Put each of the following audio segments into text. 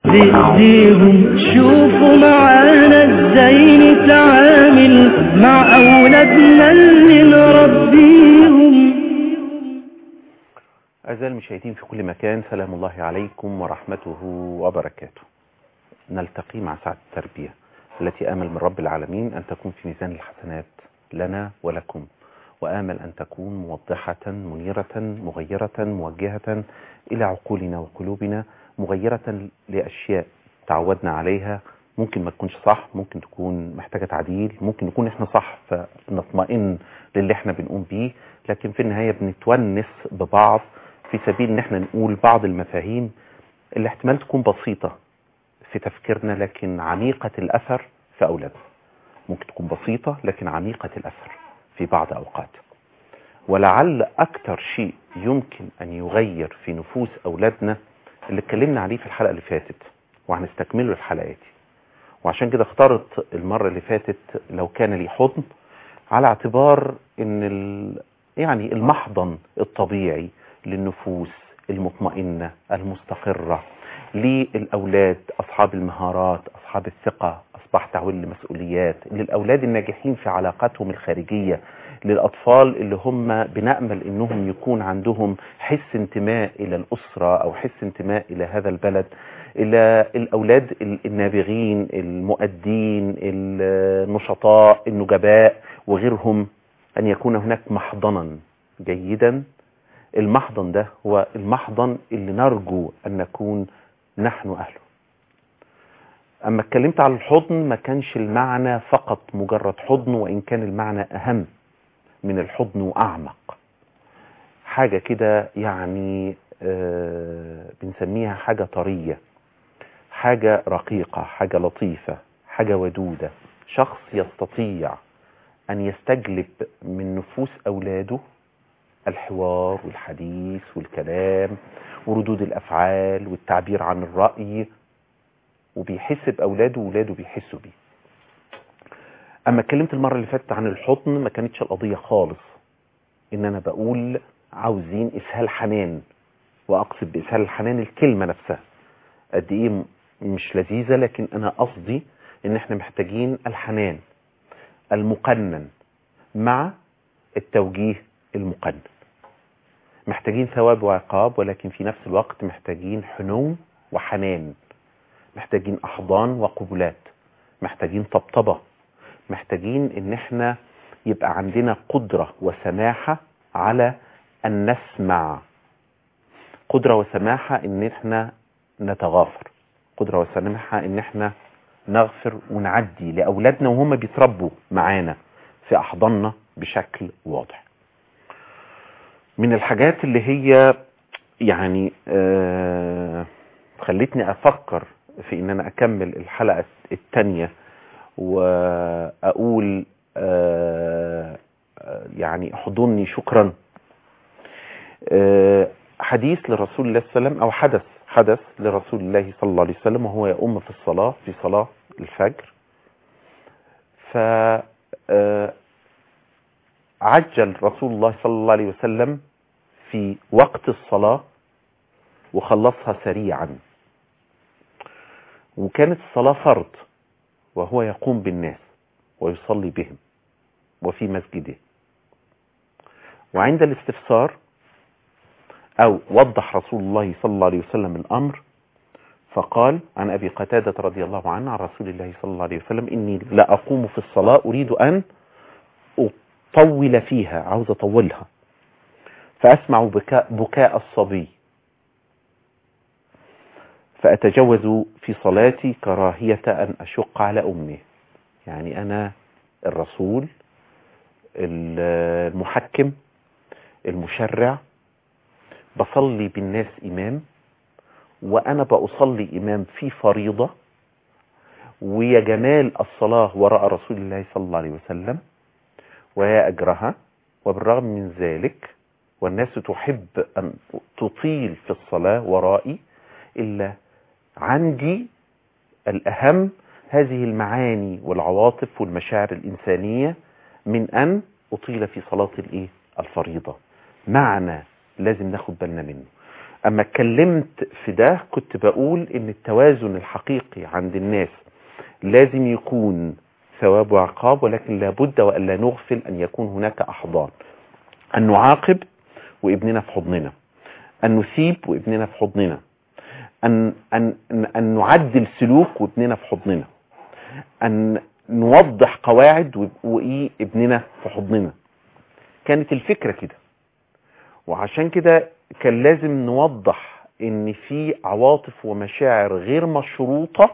نديهم شوفوا معانا ازاي نتعامل مع اولادنا اللي نربيهم أعزائي المشاهدين في كل مكان سلام الله عليكم ورحمته وبركاته نلتقي مع ساعة التربية التي آمل من رب العالمين أن تكون في ميزان الحسنات لنا ولكم وآمل أن تكون موضحة منيرة مغيرة موجهة إلى عقولنا وقلوبنا مغيرة لأشياء تعودنا عليها ممكن ما تكونش صح ممكن تكون محتاجة تعديل ممكن نكون احنا صح فنطمئن للي احنا بنقوم بيه لكن في النهاية بنتونس ببعض في سبيل ان احنا نقول بعض المفاهيم اللي احتمال تكون بسيطة في تفكيرنا لكن عميقة الأثر في أولادنا ممكن تكون بسيطة لكن عميقة الأثر في بعض أوقات ولعل أكثر شيء يمكن أن يغير في نفوس أولادنا اللي اتكلمنا عليه في الحلقة اللي فاتت وهنستكمله الحلقة دي وعشان كده اخترت المرة اللي فاتت لو كان لي حضن على اعتبار ان ال... يعني المحضن الطبيعي للنفوس المطمئنة المستقرة للأولاد أصحاب المهارات أصحاب الثقة أصبح تعويل المسؤوليات للأولاد الناجحين في علاقاتهم الخارجية للأطفال اللي هم بنأمل إنهم يكون عندهم حس انتماء إلى الأسرة أو حس انتماء إلى هذا البلد إلى الأولاد النابغين المؤدين النشطاء النجباء وغيرهم أن يكون هناك محضنا جيدا المحضن ده هو المحضن اللي نرجو أن نكون نحن أهله أما اتكلمت على الحضن ما كانش المعنى فقط مجرد حضن وإن كان المعنى أهم من الحضن وأعمق حاجة كده يعني آه بنسميها حاجة طرية حاجة رقيقة حاجة لطيفة حاجة ودودة شخص يستطيع أن يستجلب من نفوس أولاده الحوار والحديث والكلام وردود الأفعال والتعبير عن الرأي وبيحس بأولاده وولاده بيحسوا بيه أما اتكلمت المرة اللي فاتت عن الحضن ما كانتش القضية خالص إن أنا بقول عاوزين إسهال حنان وأقصد بإسهال الحنان الكلمة نفسها قد إيه مش لذيذة لكن أنا قصدي إن إحنا محتاجين الحنان المقنن مع التوجيه المقنن محتاجين ثواب وعقاب ولكن في نفس الوقت محتاجين حنو وحنان محتاجين أحضان وقبلات محتاجين طبطبة محتاجين ان احنا يبقى عندنا قدرة وسماحة على ان نسمع قدرة وسماحة ان احنا نتغافر قدرة وسماحة ان احنا نغفر ونعدي لأولادنا وهم بيتربوا معانا في أحضاننا بشكل واضح من الحاجات اللي هي يعني آه خلتني أفكر في ان انا اكمل الحلقة التانية واقول آه يعني احضني شكرا آه حديث لرسول الله صلى الله عليه وسلم او حدث حدث لرسول الله صلى الله عليه وسلم وهو يؤم في الصلاة في صلاة الفجر ف عجل رسول الله صلى الله عليه وسلم في وقت الصلاة وخلصها سريعا وكانت الصلاة فرض وهو يقوم بالناس ويصلي بهم وفي مسجده وعند الاستفسار أو وضح رسول الله صلى الله عليه وسلم الأمر فقال عن أبي قتادة رضي الله عنه عن رسول الله صلى الله عليه وسلم إني لا أقوم في الصلاة أريد أن أطول فيها عاوز أطولها فأسمع بكاء, بكاء الصبي فأتجوز في صلاتي كراهية أن أشق على أمه يعني أنا الرسول المحكم المشرع بصلي بالناس إمام وأنا بأصلي إمام في فريضة ويا جمال الصلاة وراء رسول الله صلى الله عليه وسلم ويا أجرها وبالرغم من ذلك والناس تحب أن تطيل في الصلاة ورائي إلا عندي الأهم هذه المعاني والعواطف والمشاعر الإنسانية من أن أطيل في صلاة الإيه؟ الفريضة معنى لازم ناخد بالنا منه اما اتكلمت في ده كنت بقول ان التوازن الحقيقي عند الناس لازم يكون ثواب وعقاب ولكن لابد والا نغفل ان يكون هناك احضان ان نعاقب وابننا في حضننا ان نثيب وابننا في حضننا ان ان ان, أن نعدل سلوك وابننا في حضننا ان نوضح قواعد وايه ابننا في حضننا كانت الفكره كده وعشان كده كان لازم نوضح ان في عواطف ومشاعر غير مشروطه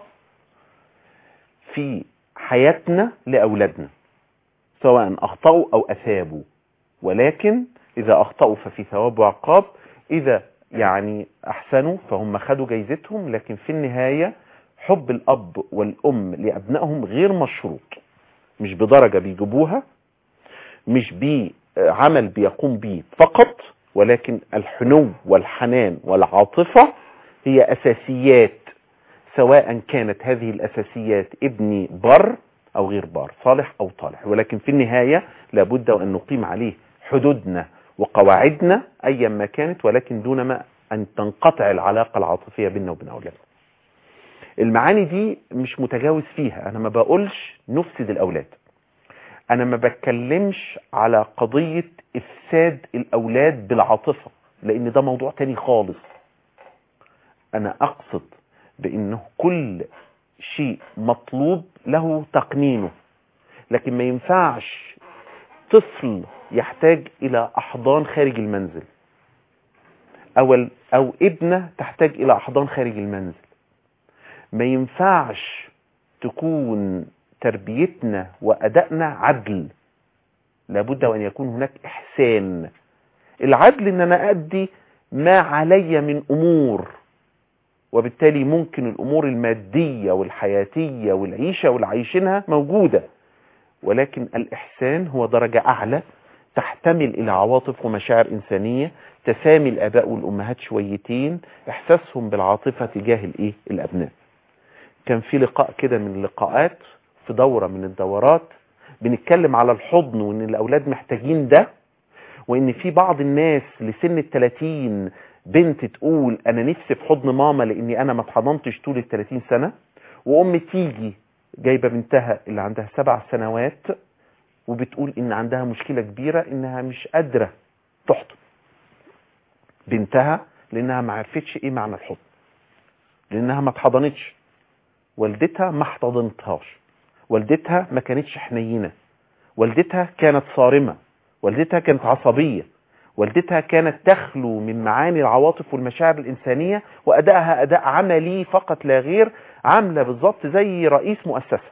في حياتنا لاولادنا سواء اخطاوا او اثابوا ولكن اذا اخطاوا ففي ثواب وعقاب اذا يعني احسنوا فهم خدوا جايزتهم لكن في النهايه حب الاب والام لابنائهم غير مشروط مش بدرجه بيجيبوها مش بعمل بيقوم به فقط ولكن الحنو والحنان والعاطفه هي اساسيات سواء كانت هذه الاساسيات ابني بر او غير بار صالح او طالح ولكن في النهايه لابد وان نقيم عليه حدودنا وقواعدنا ايا ما كانت ولكن دون ما ان تنقطع العلاقه العاطفيه بيننا وبين اولادنا المعاني دي مش متجاوز فيها انا ما بقولش نفسد الاولاد انا ما بتكلمش على قضية افساد الاولاد بالعاطفة لان ده موضوع تاني خالص انا اقصد بانه كل شيء مطلوب له تقنينه لكن ما ينفعش طفل يحتاج الى احضان خارج المنزل او او ابنه تحتاج الى احضان خارج المنزل ما ينفعش تكون تربيتنا وأدائنا عدل لابد وأن يكون هناك إحسان العدل أن أنا أدي ما علي من أمور وبالتالي ممكن الأمور المادية والحياتية والعيشة والعيشينها موجودة ولكن الإحسان هو درجة أعلى تحتمل إلى عواطف ومشاعر إنسانية تسامي الآباء والأمهات شويتين إحساسهم بالعاطفة تجاه الإيه؟ الأبناء كان في لقاء كده من اللقاءات في دورة من الدورات بنتكلم على الحضن وان الاولاد محتاجين ده وان في بعض الناس لسن التلاتين بنت تقول انا نفسي في حضن ماما لاني انا ما اتحضنتش طول التلاتين سنة وام تيجي جايبة بنتها اللي عندها سبع سنوات وبتقول ان عندها مشكلة كبيرة انها مش قادرة تحضن بنتها لانها ما عرفتش ايه معنى الحضن لانها ما اتحضنتش والدتها ما احتضنتهاش والدتها ما كانتش حنينة والدتها كانت صارمة والدتها كانت عصبية والدتها كانت تخلو من معاني العواطف والمشاعر الإنسانية وأدائها أداء عملي فقط لا غير عاملة بالظبط زي رئيس مؤسسة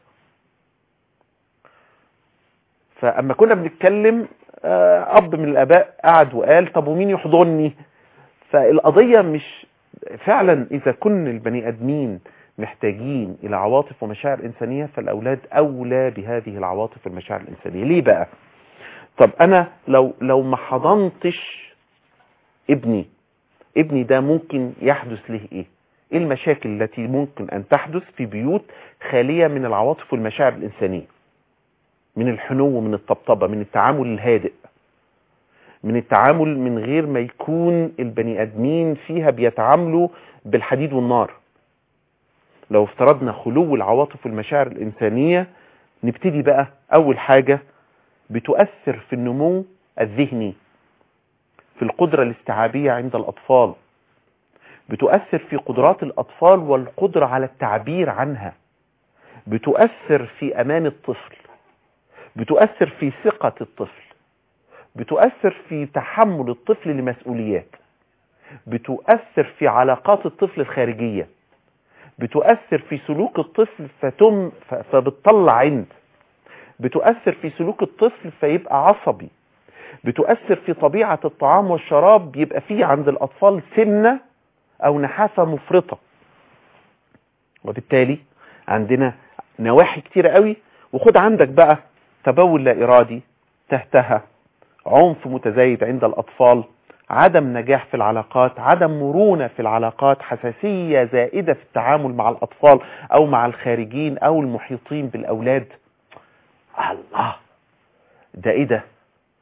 فأما كنا بنتكلم أب من الآباء قعد وقال طب ومين يحضني فالقضية مش فعلا إذا كن البني أدمين محتاجين إلى عواطف ومشاعر إنسانية فالأولاد أولى بهذه العواطف والمشاعر الإنسانية ليه بقى طب أنا لو, لو ما حضنتش ابني ابني ده ممكن يحدث له إيه إيه المشاكل التي ممكن أن تحدث في بيوت خالية من العواطف والمشاعر الإنسانية من الحنو من الطبطبة من التعامل الهادئ من التعامل من غير ما يكون البني ادمين فيها بيتعاملوا بالحديد والنار لو افترضنا خلو العواطف والمشاعر الانسانيه نبتدي بقى اول حاجه بتؤثر في النمو الذهني في القدره الاستيعابيه عند الاطفال بتؤثر في قدرات الاطفال والقدره على التعبير عنها بتؤثر في امان الطفل بتؤثر في ثقه الطفل بتؤثر في تحمل الطفل لمسؤوليات بتؤثر في علاقات الطفل الخارجية بتؤثر في سلوك الطفل فتم فبتطلع عند بتؤثر في سلوك الطفل فيبقى عصبي بتؤثر في طبيعة الطعام والشراب يبقى فيه عند الأطفال سمنة أو نحافة مفرطة وبالتالي عندنا نواحي كتيرة قوي وخد عندك بقى تبول لا إرادي تهتها عنف متزايد عند الأطفال عدم نجاح في العلاقات عدم مرونة في العلاقات حساسية زائدة في التعامل مع الأطفال أو مع الخارجين أو المحيطين بالأولاد الله ده إيه ده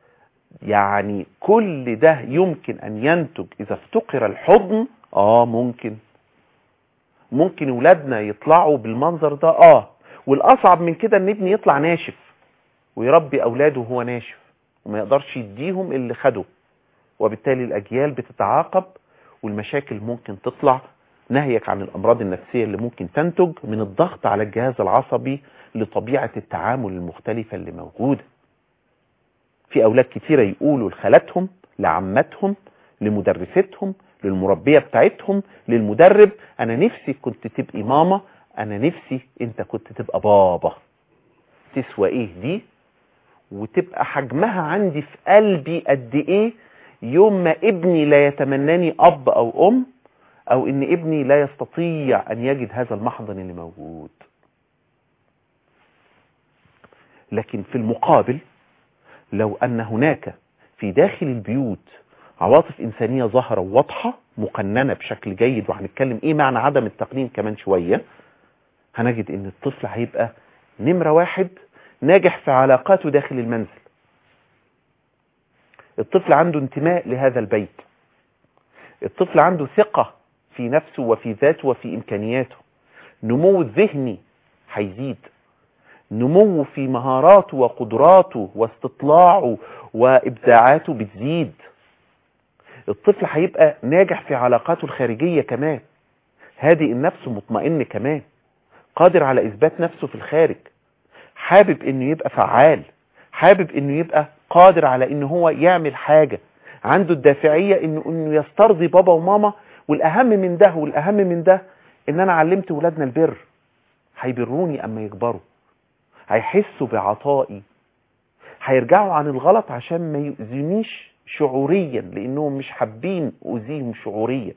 يعني كل ده يمكن ان ينتج اذا افتقر الحضن اه ممكن ممكن ولادنا يطلعوا بالمنظر ده اه والاصعب من كده ان ابني يطلع ناشف ويربي اولاده وهو ناشف وما يقدرش يديهم اللي خده وبالتالي الاجيال بتتعاقب والمشاكل ممكن تطلع ناهيك عن الامراض النفسيه اللي ممكن تنتج من الضغط على الجهاز العصبي لطبيعه التعامل المختلفه اللي موجوده في اولاد كتيره يقولوا لخالاتهم لعماتهم لمدرستهم للمربيه بتاعتهم للمدرب انا نفسي كنت تبقي ماما انا نفسي انت كنت تبقى بابا تسوى ايه دي وتبقى حجمها عندي في قلبي قد ايه يوم ما ابني لا يتمناني اب او ام او ان ابني لا يستطيع ان يجد هذا المحضن اللي موجود لكن في المقابل لو ان هناك في داخل البيوت عواطف انسانيه ظاهره وواضحه مقننه بشكل جيد وهنتكلم ايه معنى عدم التقنين كمان شويه هنجد ان الطفل هيبقى نمره واحد ناجح في علاقاته داخل المنزل الطفل عنده انتماء لهذا البيت الطفل عنده ثقة في نفسه وفي ذاته وفي إمكانياته نمو الذهني هيزيد نمو في مهاراته وقدراته واستطلاعه وإبداعاته بتزيد الطفل هيبقى ناجح في علاقاته الخارجية كمان هادئ النفس مطمئن كمان قادر على إثبات نفسه في الخارج حابب انه يبقى فعال حابب انه يبقى قادر على ان هو يعمل حاجة عنده الدافعية انه انه يسترضي بابا وماما والاهم من ده والاهم من ده ان انا علمت ولادنا البر هيبروني اما يكبروا هيحسوا بعطائي هيرجعوا عن الغلط عشان ما يؤذونيش شعوريا لانهم مش حابين اؤذيهم شعوريا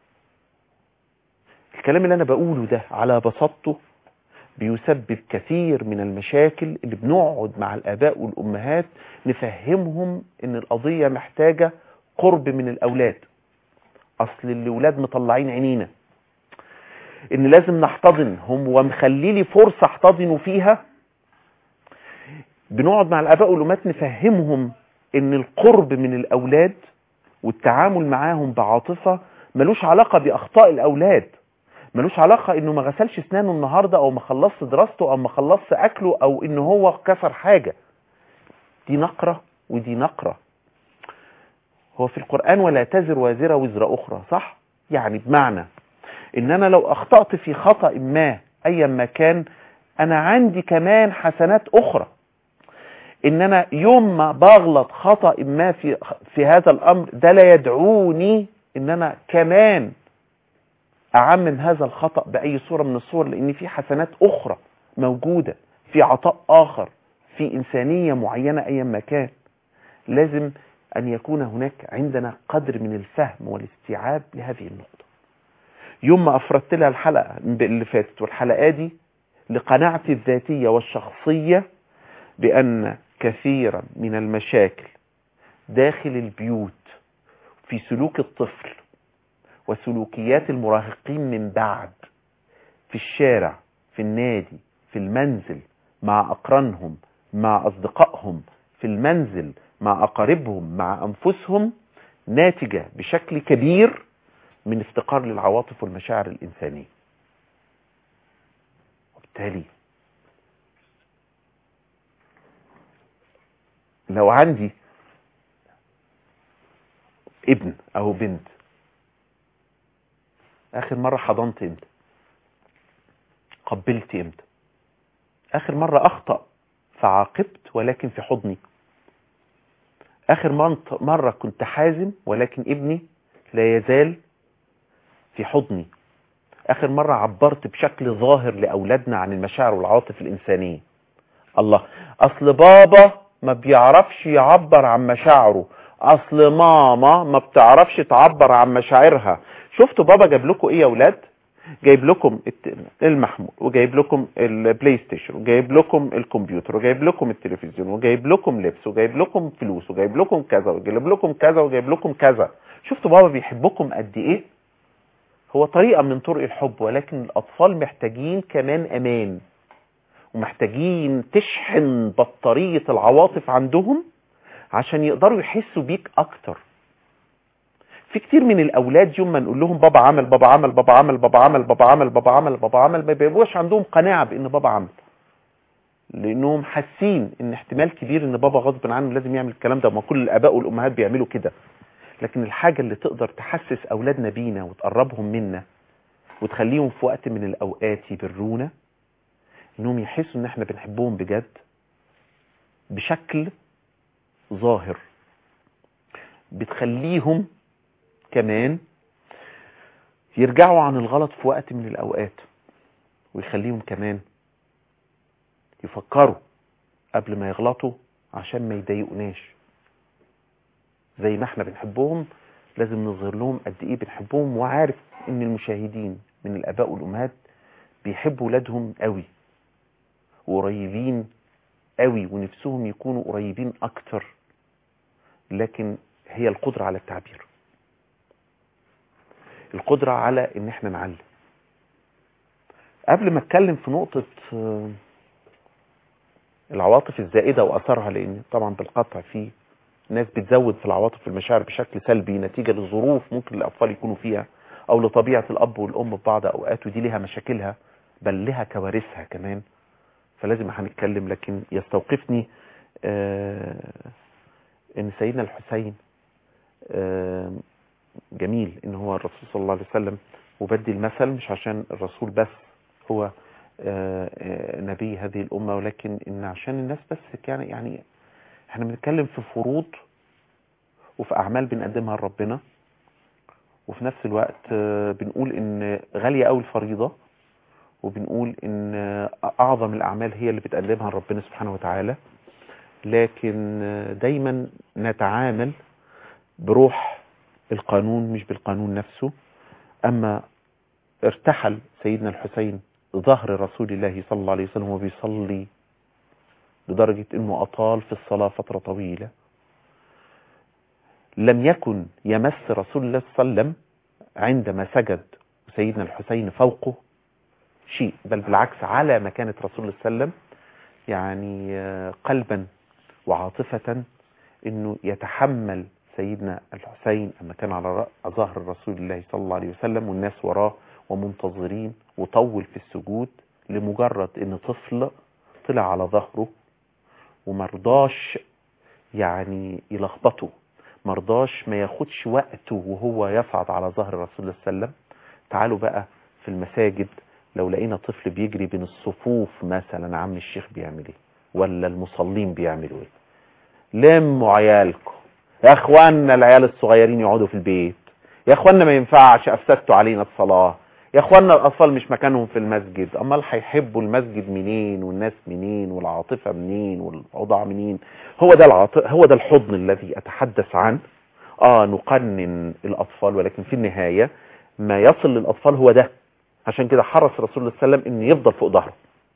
الكلام اللي انا بقوله ده على بساطته بيسبب كثير من المشاكل اللي بنقعد مع الآباء والأمهات نفهمهم إن القضية محتاجة قرب من الأولاد أصل الأولاد مطلعين عينينا إن لازم نحتضنهم ومخلي لي فرصة احتضنوا فيها بنقعد مع الآباء والأمهات نفهمهم إن القرب من الأولاد والتعامل معاهم بعاطفة ملوش علاقة بأخطاء الأولاد ملوش علاقة انه ما غسلش اسنانه النهاردة او ما خلصش دراسته او ما خلصش اكله او انه هو كسر حاجة دي نقرة ودي نقرة هو في القرآن ولا تزر وازرة وزر اخرى صح يعني بمعنى ان انا لو اخطأت في خطأ ما ايا ما كان انا عندي كمان حسنات اخرى ان انا يوم ما بغلط خطأ ما في, في هذا الامر ده لا يدعوني ان انا كمان أعمم هذا الخطأ بأي صورة من الصور لأن في حسنات أخرى موجودة في عطاء آخر في إنسانية معينة أيا ما كان لازم أن يكون هناك عندنا قدر من الفهم والاستيعاب لهذه النقطة يوم ما أفردت لها الحلقة اللي فاتت والحلقة دي لقناعتي الذاتية والشخصية بأن كثيرا من المشاكل داخل البيوت في سلوك الطفل وسلوكيات المراهقين من بعد في الشارع في النادي في المنزل مع أقرانهم مع أصدقائهم في المنزل مع أقاربهم مع أنفسهم ناتجة بشكل كبير من افتقار للعواطف والمشاعر الإنسانية وبالتالي لو عندي ابن أو بنت اخر مرة حضنت امتى قبلت امتى اخر مرة اخطأ فعاقبت ولكن في حضني اخر مرة كنت حازم ولكن ابني لا يزال في حضني اخر مرة عبرت بشكل ظاهر لاولادنا عن المشاعر والعواطف الانسانية الله اصل بابا ما بيعرفش يعبر عن مشاعره اصل ماما ما بتعرفش تعبر عن مشاعرها شفتوا بابا جاب لكم ايه يا اولاد جايب لكم المحمول وجايب لكم البلاي ستيشن وجايب لكم الكمبيوتر وجايب لكم التلفزيون وجايب لكم لبس وجايب لكم فلوس وجايب لكم كذا وجايب لكم كذا وجايب لكم كذا شفتوا بابا بيحبكم قد ايه هو طريقة من طرق الحب ولكن الاطفال محتاجين كمان امان ومحتاجين تشحن بطارية العواطف عندهم عشان يقدروا يحسوا بيك اكتر في كتير من الاولاد يوم ما نقول لهم بابا عمل بابا عمل بابا عمل بابا عمل بابا عمل بابا عمل بابا عمل ما بيبقوش عندهم قناعه بان بابا عمل لانهم حاسين ان احتمال كبير ان بابا غصب عنه لازم يعمل الكلام ده ما كل الاباء والامهات بيعملوا كده لكن الحاجه اللي تقدر تحسس اولادنا بينا وتقربهم منا وتخليهم في وقت من الاوقات يبرونا انهم يحسوا ان احنا بنحبهم بجد بشكل ظاهر بتخليهم كمان يرجعوا عن الغلط في وقت من الاوقات ويخليهم كمان يفكروا قبل ما يغلطوا عشان ما يضايقوناش زي ما احنا بنحبهم لازم نظهر لهم قد ايه بنحبهم وعارف ان المشاهدين من الاباء والامهات بيحبوا ولادهم قوي وقريبين قوي ونفسهم يكونوا قريبين اكتر لكن هي القدرة على التعبير القدرة على ان احنا نعلم قبل ما اتكلم في نقطة آه، العواطف الزائدة واثرها لان طبعا بالقطع في ناس بتزود في العواطف والمشاعر بشكل سلبي نتيجة لظروف ممكن الاطفال يكونوا فيها او لطبيعة الاب والام في بعض اوقات ودي لها مشاكلها بل لها كوارثها كمان فلازم هنتكلم لكن يستوقفني آه، ان سيدنا الحسين آه، جميل ان هو الرسول صلى الله عليه وسلم وبدي المثل مش عشان الرسول بس هو آه، آه، نبي هذه الامه ولكن ان عشان الناس بس كان يعني احنا بنتكلم في فروض وفي اعمال بنقدمها لربنا وفي نفس الوقت آه، بنقول ان غاليه قوي الفريضه وبنقول ان آه، اعظم الاعمال هي اللي بتقدمها لربنا سبحانه وتعالى لكن آه، دايما نتعامل بروح القانون مش بالقانون نفسه اما ارتحل سيدنا الحسين ظهر رسول الله صلى الله عليه وسلم وبيصلي لدرجة انه اطال في الصلاة فترة طويلة لم يكن يمس رسول الله صلى الله عليه وسلم عندما سجد سيدنا الحسين فوقه شيء بل بالعكس على مكانة رسول الله صلى الله عليه وسلم يعني آه، قلبا وعاطفة انه يتحمل سيدنا الحسين لما كان على رأ- ظهر رسول الله صلى الله عليه وسلم والناس وراه ومنتظرين وطول في السجود لمجرد ان طفل طلع على ظهره ومرضاش يعني يلخبطه مرضاش ما ياخدش وقته وهو يصعد على ظهر رسول الله صلى الله عليه وسلم تعالوا بقى في المساجد لو لقينا طفل بيجري بين الصفوف مثلا عم الشيخ بيعمل ايه ولا المصلين بيعملوا ايه لموا عيالكم يا اخوانا العيال الصغيرين يقعدوا في البيت يا اخوانا ما ينفعش افسدتوا علينا الصلاة يا اخوانا الاطفال مش مكانهم في المسجد امال هيحبوا المسجد منين والناس منين والعاطفة منين والوضع منين هو ده العاطفة هو ده الحضن الذي اتحدث عنه اه نقنن الاطفال ولكن في النهاية ما يصل للاطفال هو ده عشان كده حرص رسول الله صلى الله عليه وسلم ان يفضل فوق ظهره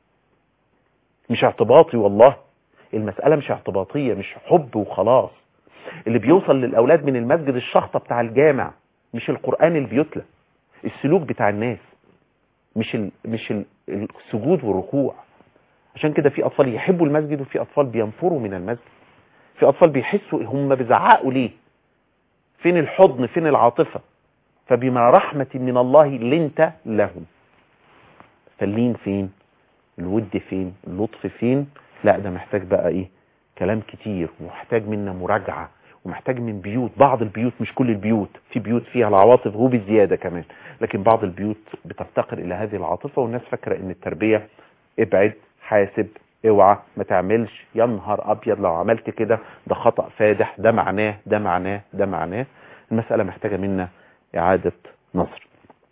مش اعتباطي والله المسألة مش اعتباطية مش حب وخلاص اللي بيوصل للأولاد من المسجد الشخطة بتاع الجامع مش القرآن اللي بيتلى السلوك بتاع الناس مش ال... مش ال... السجود والركوع عشان كده في أطفال يحبوا المسجد وفي أطفال بينفروا من المسجد في أطفال بيحسوا هم بيزعقوا ليه فين الحضن فين العاطفة فبما رحمة من الله لنت لهم فاللين فين الود فين اللطف فين لا ده محتاج بقى ايه كلام كتير ومحتاج منا مراجعة ومحتاج من بيوت بعض البيوت مش كل البيوت في بيوت فيها العواطف وبزيادة كمان لكن بعض البيوت بتفتقر الى هذه العاطفة والناس فاكرة ان التربية ابعد حاسب اوعى ما تعملش يا نهار ابيض لو عملت كده ده خطأ فادح ده معناه ده معناه ده معناه المسألة محتاجة منا اعادة نظر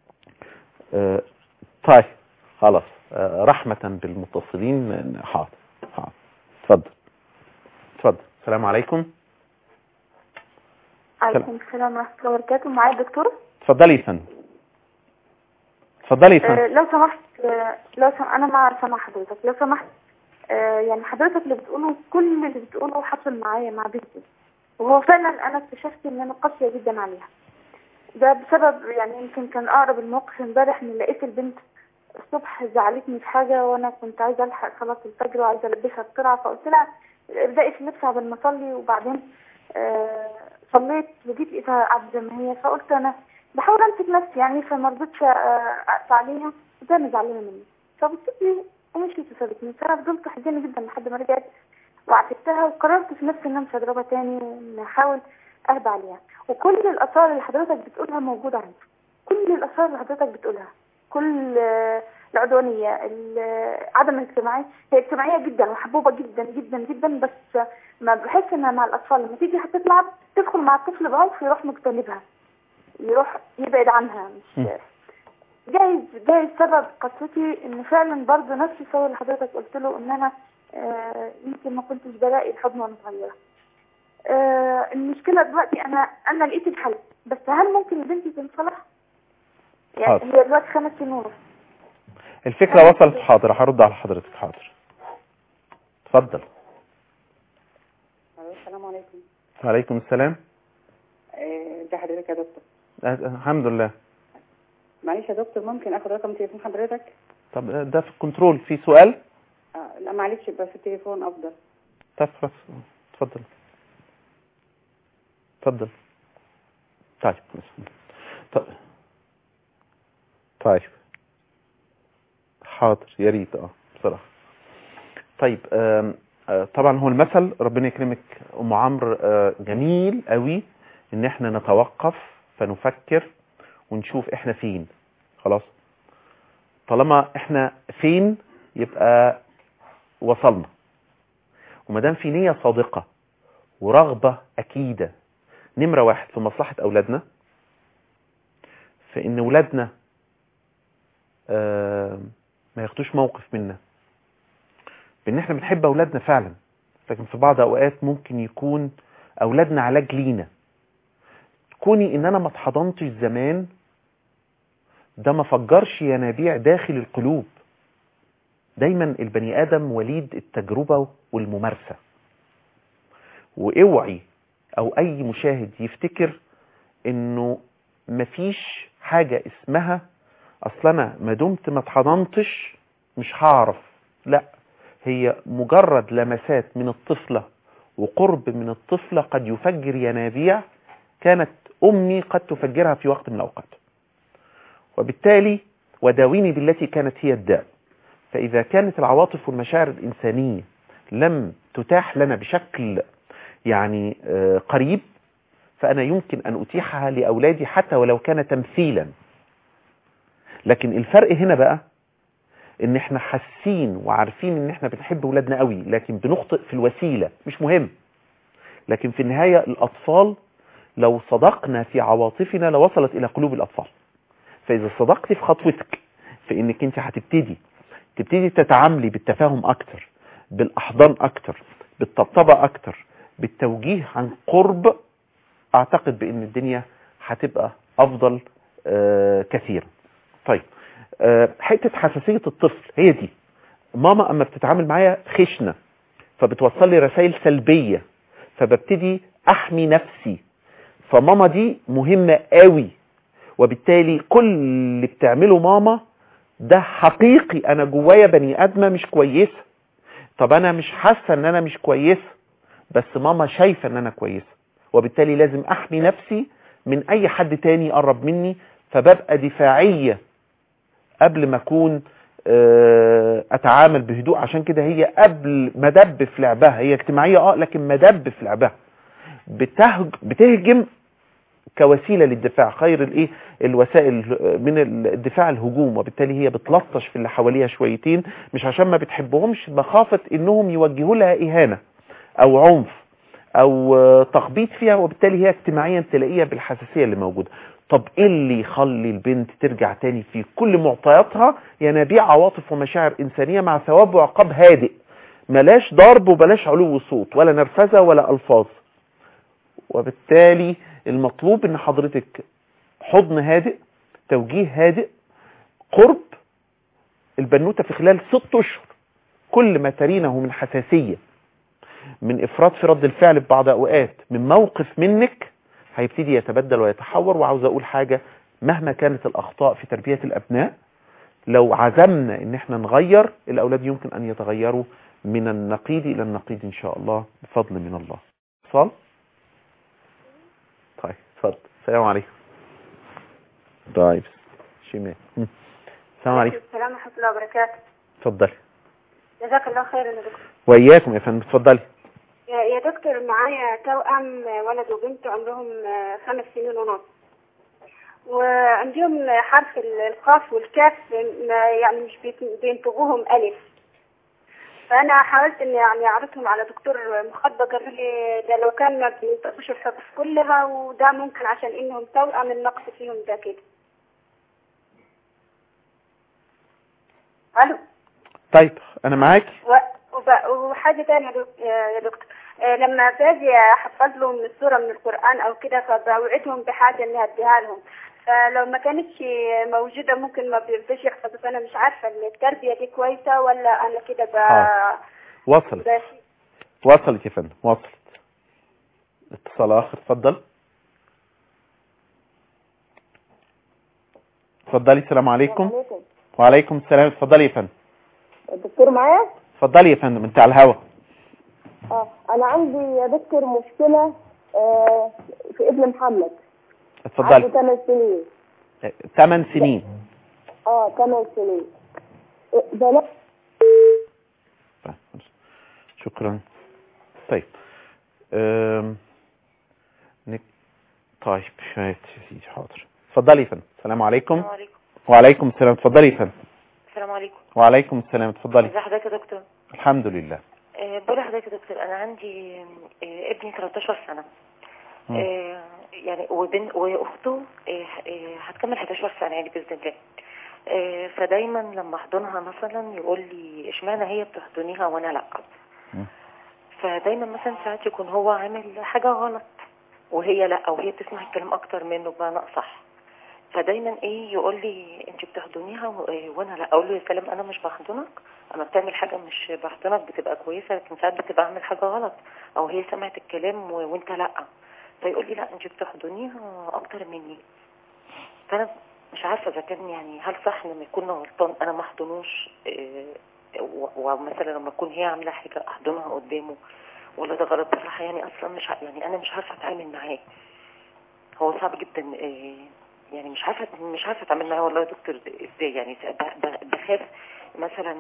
آه، طيب خلاص آه، رحمة بالمتصلين حاضر حاضر اتفضل اتفضل السلام عليكم عليكم السلام ورحمة الله وبركاته معايا الدكتور اتفضلي يا فندم اتفضلي يا آه فندم لو سمحت آه لو سم... أنا مع سمع حضرتك لو سمحت آه يعني حضرتك اللي بتقوله كل اللي بتقوله حصل معايا مع بنتي وهو فعلا أنا اكتشفت إن أنا قاسية جدا عليها ده بسبب يعني يمكن كان أقرب الموقف امبارح إن لقيت البنت الصبح زعلتني في حاجة وأنا كنت عايزة ألحق صلاة الفجر وعايزة ألبسها بسرعة فقلت لها ابدأي في نفسي قبل ما اصلي وبعدين آه صليت لقيت لقيتها قاعدة زي ما هي فقلت انا بحاول امسك نفسي يعني فما رضيتش آه، اقطع عليها وتاني زعلانة مني فبصيت لي ومشيت وسابتني فانا فضلت حزينة جدا لحد ما رجعت وعاتبتها وقررت في نفسي ان انا مش هضربها تاني وان احاول اهدى عليها وكل الاسرار اللي حضرتك بتقولها موجودة عندي كل الاسرار اللي حضرتك بتقولها كل آه، العدوانية ال- آه، عدم الاجتماعية هي اجتماعية جدا وحبوبة جدا جدا جدا بس آه، ما بحس انها مع الاطفال لما تيجي هتتلعب تدخل مع الطفل بعنف يروح مجتنبها يروح يبعد عنها مش م. جايز جايز سبب قسوتي ان فعلا برضه نفس السبب اللي حضرتك قلت له ان انا آه، يمكن ما كنتش بلاقي الحضن وانا صغيره. آه، المشكله دلوقتي انا انا لقيت الحل بس هل ممكن بنتي تنصلح؟ يعني حاضر. هي دلوقتي خمس سنين ونص الفكرة وصلت حاضر هرد على حضرتك حاضر اتفضل ألو، السلام عليكم وعليكم السلام آه، ده حضرتك يا دكتور أه، الحمد لله معلش يا دكتور ممكن اخد رقم تليفون حضرتك طب أه، ده في الكنترول في سؤال آه لا معلش يبقى في التليفون افضل طب خلاص اتفضل اتفضل طيب طيب طيب حاضر يا ريت اه بصراحه طيب آم، آه، طبعا هو المثل ربنا يكرمك ام عمرو آه، جميل قوي ان احنا نتوقف فنفكر ونشوف احنا فين خلاص طالما احنا فين يبقى وصلنا وما دام في نية صادقة ورغبة أكيدة نمرة واحد في مصلحة أولادنا في إن أولادنا آه ما ياخدوش موقف منا بإن إحنا بنحب أولادنا فعلا لكن في بعض أوقات ممكن يكون أولادنا علاج لينا كوني إن أنا ما اتحضنتش زمان ده ما فجرش ينابيع داخل القلوب دايما البني ادم وليد التجربه والممارسه واوعي او اي مشاهد يفتكر انه مفيش حاجه اسمها اصل انا ما دمت ما اتحضنتش مش هعرف لا هي مجرد لمسات من الطفله وقرب من الطفله قد يفجر ينابيع كانت امي قد تفجرها في وقت من الاوقات وبالتالي وداويني بالتي كانت هي الداء فإذا كانت العواطف والمشاعر الإنسانية لم تتاح لنا بشكل يعني آه، قريب فأنا يمكن أن أتيحها لأولادي حتى ولو كان تمثيلا لكن الفرق هنا بقى ان احنا حاسين وعارفين ان احنا بنحب ولادنا قوي لكن بنخطئ في الوسيلة مش مهم لكن في النهاية الأطفال لو صدقنا في عواطفنا لوصلت إلى قلوب الأطفال فإذا صدقت في خطوتك في انك انت هتبتدي تبتدي تتعاملي بالتفاهم اكتر بالاحضان اكتر بالطبطبة اكتر بالتوجيه عن قرب اعتقد بان الدنيا هتبقى افضل آه كثيرا طيب آه حتة حساسية الطفل هي دي ماما اما بتتعامل معايا خشنة فبتوصل لي رسائل سلبية فببتدي احمي نفسي فماما دي مهمة قوي وبالتالي كل اللي بتعمله ماما ده حقيقي انا جوايا بني ادمه مش كويسه طب انا مش حاسه ان انا مش كويسه بس ماما شايفه ان انا كويسه وبالتالي لازم احمي نفسي من اي حد تاني يقرب مني فببقى دفاعيه قبل ما اكون آه، اتعامل بهدوء عشان كده هي قبل ما دب في لعبها هي اجتماعيه اه لكن ما دب في لعبها بتهج بتهجم كوسيله للدفاع خير الايه الوسائل من الدفاع الهجوم وبالتالي هي بتلطش في اللي حواليها شويتين مش عشان ما بتحبهمش مخافه انهم يوجهوا لها اهانه او عنف او آه، تخبيط فيها وبالتالي هي اجتماعيا تلاقيها بالحساسيه اللي موجوده طب ايه اللي يخلي البنت ترجع تاني في كل معطياتها ينابيع عواطف ومشاعر انسانيه مع ثواب وعقاب هادئ ملاش ضرب وبلاش علو صوت ولا نرفزه ولا الفاظ وبالتالي المطلوب ان حضرتك حضن هادئ توجيه هادئ قرب البنوتة في خلال ست اشهر كل ما ترينه من حساسية من افراط في رد الفعل في بعض اوقات من موقف منك هيبتدي يتبدل ويتحور وعاوز اقول حاجة مهما كانت الاخطاء في تربية الابناء لو عزمنا ان احنا نغير الاولاد يمكن ان يتغيروا من النقيض الى النقيض ان شاء الله بفضل من الله اتصال طيب اتفضل السلام عليكم طيب شيماء هم. السلام عليكم السلام ورحمة الله وبركاته اتفضلي جزاك الله خيرا يا دكتور واياكم يا فندم اتفضلي يا يا دكتور معايا توأم ولد وبنت عمرهم خمس سنين ونص وعندهم حرف القاف والكاف ما- يعني مش بيت- بينطقوهم ألف فأنا حاولت إني يعني أعرضهم على دكتور مخاطبة قال لي ده لو كان ما بينطقوش الحروف كلها وده ممكن عشان إنهم توأم النقص فيهم ده كده ألو طيب انا معاك و- وب- وحاجة تانية يا دك- يا دكتور آه، لما باجي احفظ لهم السورة من القرآن او كده فبوعدهم بحاجة اني اديها لهم فلو ما كانتش موجودة ممكن ما بيرضوش يحفظوا فانا مش عارفة ان التربية دي كويسة ولا انا كده ب... حاضر. وصلت بس وصلت يا فندم وصلت اتصال اخر اتفضل اتفضلي السلام عليكم وعليكم السلام اتفضلي يا فندم الدكتور معايا؟ اتفضلي يا فندم انت على الهوا اه انا عندي يا دكتور مشكلة آه في ابن محمد عنده اتفضلي 8 سنين 8 سنين اه 8 سنين آه، بلا طيب. شكرا طيب أم... نك... طيب شوية يا سيدي حاضر اتفضلي يا فندم السلام عليكم السلام عليكم وعليكم السلام اتفضلي يا فندم السلام عليكم وعليكم السلام اتفضلي ازي حضرتك يا دكتور الحمد لله أه بقول لحضرتك يا دكتور انا عندي أه ابني 13 سنه مم. أه يعني وبن واخته أه أه هتكمل 11 سنه يعني باذن الله أه فدايما لما احضنها مثلا يقول لي اشمعنى هي بتحضنيها وانا لا مم. فدايما مثلا ساعات يكون هو عامل حاجه غلط وهي لا او هي بتسمع الكلام اكتر منه بمعنى اصح فدايما ايه يقول لي انت بتحضنيها و- إيه وانا لا اقول له يا سلام انا مش بحضنك انا بتعمل حاجه مش بحضنك بتبقى كويسه لكن ساعات بتبقى اعمل حاجه غلط او هي سمعت الكلام و... وانت لا فيقول لي لا انت بتحضنيها اكتر مني فانا مش عارفه اذا كان يعني هل صح لما يكون غلطان انا ما احضنوش إيه، و- ومثلا لما تكون هي عامله حاجه احضنها قدامه ولا ده غلط بصراحه يعني اصلا مش ع- يعني انا مش عارفه اتعامل معاه هو صعب جدا إيه، يعني مش عارفه مش عارفه اتعامل معاه والله يا دكتور ازاي يعني ب- ب- بخاف مثلا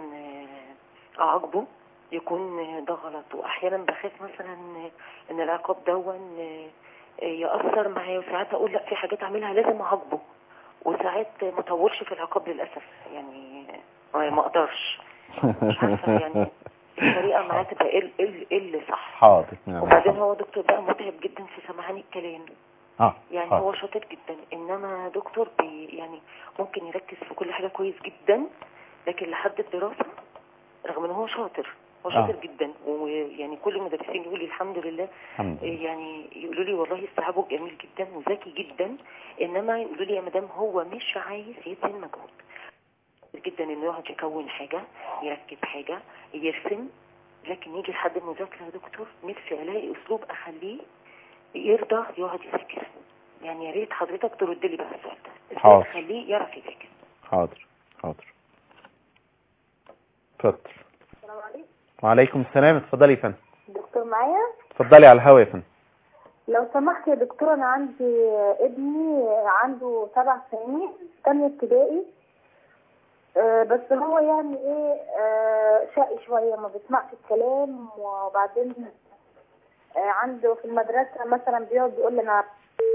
آه، اعاقبه يكون آه، ده غلط واحيانا بخاف مثلا آه، ان العقاب دون آه، ياثر معايا وساعات اقول لا في حاجات اعملها لازم اعاقبه وساعات ما اطولش في العقاب للاسف يعني آه، ما اقدرش مش عارفه يعني الطريقه معاه تبقى ايه ال- ايه ال- إيه اللي صح حاضر نعم وبعدين هو دكتور بقى متعب جدا في سمعان الكلام اه يعني حاضر. هو شاطر جدا انما دكتور بي يعني ممكن يركز في كل حاجه كويس جدا لكن لحد الدراسه رغم ان هو شاطر هو آه. شاطر جدا ويعني كل المدرسين يقولوا لي الحمد لله الحمد لله يعني يقولوا لي والله استيعابه جميل جدا وذكي جدا انما يقولوا لي يا مدام هو مش عايز يبذل مجهود جدا انه يقعد يكون حاجه يركب حاجه يرسم لكن يجي لحد المذاكره يا دكتور نفسي الاقي اسلوب اخليه يرضى يقعد يذاكر يعني يا ريت حضرتك ترد لي بقى السؤال ده ازاي حاضر. اخليه يعرف يذاكر حاضر حاضر اتفضل السلام عليكم وعليكم السلام اتفضلي يا فندم دكتور معايا؟ اتفضلي على الهوا يا فندم لو سمحت يا دكتور انا عندي ابني عنده سبع سنين في تانية ابتدائي آه، بس هو يعني ايه آه، شقي شوية ما بيسمعش الكلام وبعدين آه، عنده في المدرسة مثلا بيقعد يقول لي انا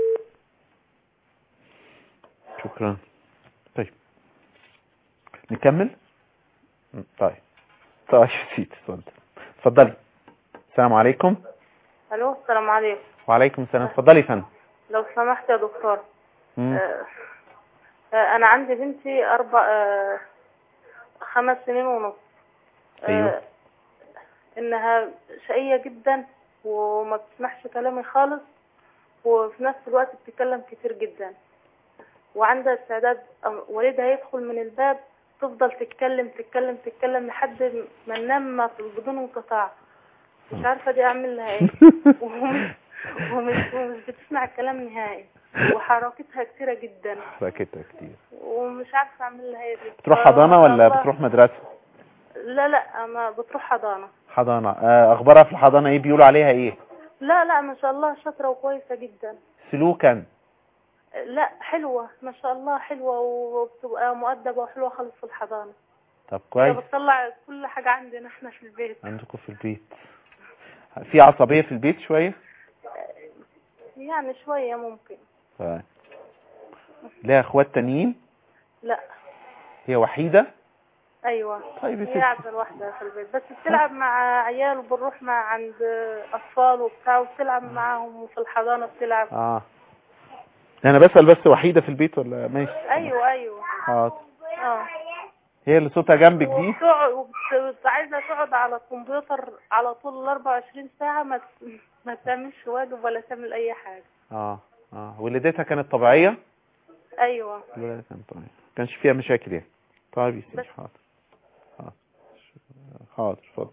شكرا طيب نكمل م، طيب طيب يا سيدي اتفضل اتفضلي السلام عليكم الو السلام عليكم وعليكم السلام اتفضلي يا فندم لو سمحت يا دكتور مم. آه، آه، انا عندي بنتي اربع آه، خمس سنين ونص آه، أيوه. انها شقية جدا وما بتسمعش كلامي خالص وفي نفس الوقت بتتكلم كتير جدا وعندها استعداد أم- والدها يدخل من الباب تفضل تتكلم تتكلم تتكلم لحد ما ننام ما- بدون انقطاع مش عارفة دي اعمل لها ايه ومش ومش, ومش بتسمع الكلام نهائي وحركتها كتيرة جدا حركتها كتير ومش عارفة اعمل لها ايه دي تروح حضانة ولا والله بتروح مدرسة لا لا ما بتروح حضانة حضانة آه، اخبارها في الحضانة ايه بيقولوا عليها ايه لا لا ما شاء الله شاطرة وكويسة جدا سلوكا لا حلوة ما شاء الله حلوة وبتبقى مؤدبة وحلوة خالص في الحضانة طب هي كويس بتطلع كل حاجة عندنا احنا في البيت عندكم في البيت في عصبية في البيت شوية يعني شوية ممكن طيب لها اخوات تانيين لا هي وحيدة ايوه طيب يا هي ستي قاعدة لوحدها في البيت بس بتلعب مع عيال وبنروح مع عند اطفال وبتاع وبتلعب معاهم وفي الحضانة بتلعب اه انا بسأل بس وحيدة في البيت ولا ماشي ايوه ايوه حاضر اه هي اللي صوتها جنبك دي وبتقعد وبت- عايزة تقعد على الكمبيوتر على طول ال 24 ساعة ما ت- ما تعملش واجب ولا تعمل أي حاجة اه اه ولادتها كانت طبيعية أيوة الولادة كانت طبيعية ما كانش فيها مشاكل يعني طيب يا سيدي بس. حاضر حاضر حاضر اتفضل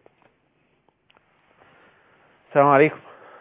السلام عليكم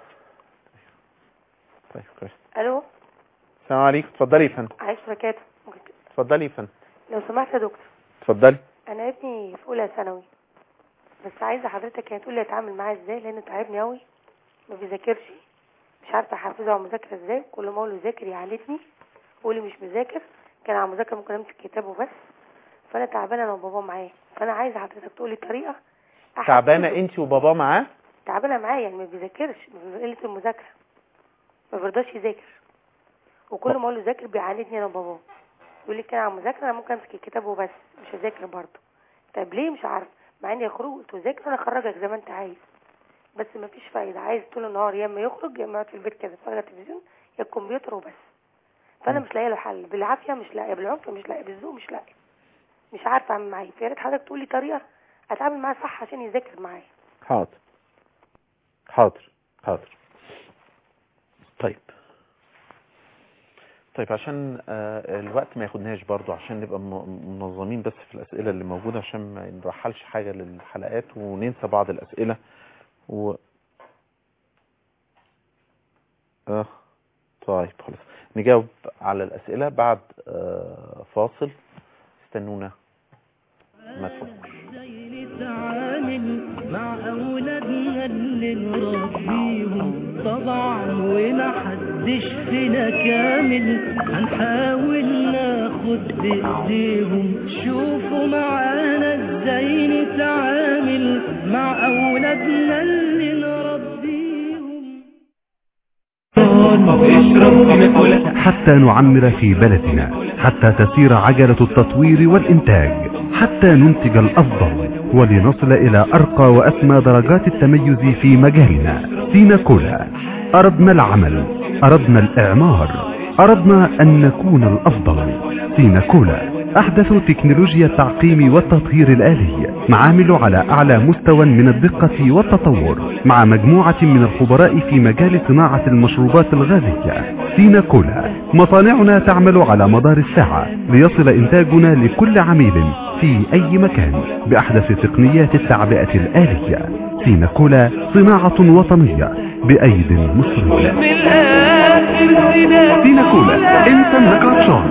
طيب كويس الو السلام عليكم اتفضلي يا فندم عايش بركاته اتفضلي يا فندم لو سمحت يا دكتور اتفضلي انا ابني في اولى ثانوي بس عايزه حضرتك يعني تقول لي اتعامل معاه ازاي لانه تعبني قوي ما بيذاكرش مش عارفه احفزه على المذاكره ازاي كل ما اقول له ذاكر يعاندني يقول لي مش مذاكر كان على المذاكره ممكن امسك كتاب وبس فانا تعبانه انا وبابا معاه فانا عايزه حضرتك تقول لي طريقه أحفزه. تعبانة انت وباباه معاه تعبانه معاه يعني ما بيذاكرش من قله المذاكره ما بيرضاش يذاكر وكل ما اقول له ذاكر بيعاندني انا وباباه يقول لي كان على المذاكره انا ممكن امسك الكتاب وبس مش هذاكر برضه طب ليه مش عارف مع اني يخرج قلت له ذاكر انا اخرجك زي ما انت عايز بس ما فيش فايده عايز طول النهار يا اما يخرج يا اما يقعد في البيت كده يتفرج على التلفزيون يا الكمبيوتر وبس فانا مش لاقيه له حل بالعافيه مش لاقيه بالعنف مش لاقيه بالذوق مش لاقيه مش عارفه اعمل معاه إيه. فيا ريت حضرتك تقول لي طريقه اتعامل معاه صح عشان يذاكر معايا حاضر حاضر حاضر طيب طيب عشان آه، الوقت ما ياخدناش برضو عشان نبقى م- منظمين بس في الأسئلة اللي موجودة عشان ما نرحلش حاجة للحلقات وننسى بعض الأسئلة و اه طيب خلاص نجاوب على الأسئلة بعد آه، فاصل استنونا ما تفكر ازاي نتعامل مع اولادنا اللي نربيهم طبعا ومحدش فينا كامل هنحاول ناخد بايديهم شوفوا معانا ازاي نتعامل مع اولادنا اللي نربيهم حتى نعمر في بلدنا حتى تسير عجلة التطوير والإنتاج حتى ننتج الأفضل ولنصل إلى أرقى وأسمى درجات التميز في مجالنا سيناكولا أردنا العمل أردنا الإعمار أردنا أن نكون الأفضل سيناكولا أحدث تكنولوجيا التعقيم والتطهير الآلي معامل على أعلى مستوى من الدقة والتطور مع مجموعة من الخبراء في مجال صناعة المشروبات الغازية سيناكولا مصانعنا تعمل على مدار الساعة ليصل إنتاجنا لكل عميل في أي مكان بأحدث تقنيات التعبئة الآلية سيناكولا صناعة وطنية بأيد مصرية سيناكولا انت انك عطشان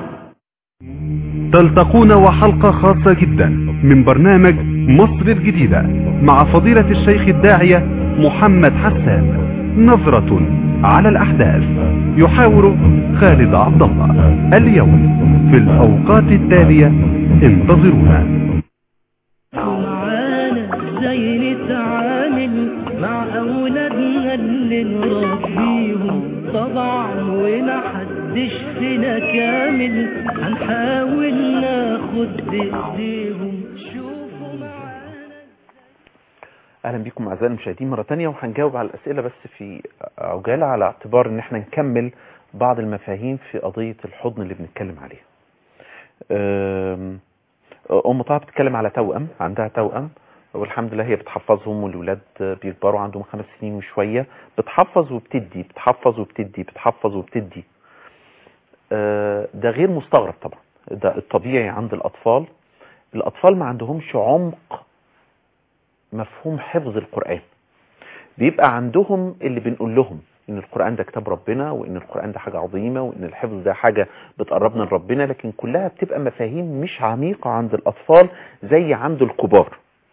تلتقون وحلقة خاصة جدا من برنامج مصر الجديدة مع فضيلة الشيخ الداعية محمد حسان نظرة على الأحداث يحاور خالد عبد الله اليوم في الأوقات التالية انتظرونا معانا ازاي نتعامل مع اولادنا اللي نربيهم طبعا ومحدش فينا كامل هنحاول ناخد بايديهم شوفوا معانا اهلا بكم اعزائي المشاهدين مره تانية وهنجاوب على الاسئله بس في عجاله على اعتبار ان احنا نكمل بعض المفاهيم في قضيه الحضن اللي بنتكلم عليها أم، ام طه بتتكلم على توأم عندها توأم والحمد لله هي بتحفظهم والولاد بيكبروا عندهم خمس سنين وشويه بتحفظ وبتدي بتحفظ وبتدي بتحفظ وبتدي أه، ده غير مستغرب طبعا ده الطبيعي عند الاطفال الاطفال ما عندهمش عمق مفهوم حفظ القرآن بيبقى عندهم اللي بنقول لهم ان القرآن ده كتاب ربنا وان القرآن ده حاجة عظيمة وان الحفظ ده حاجة بتقربنا لربنا لكن كلها بتبقى مفاهيم مش عميقة عند الاطفال زي عند الكبار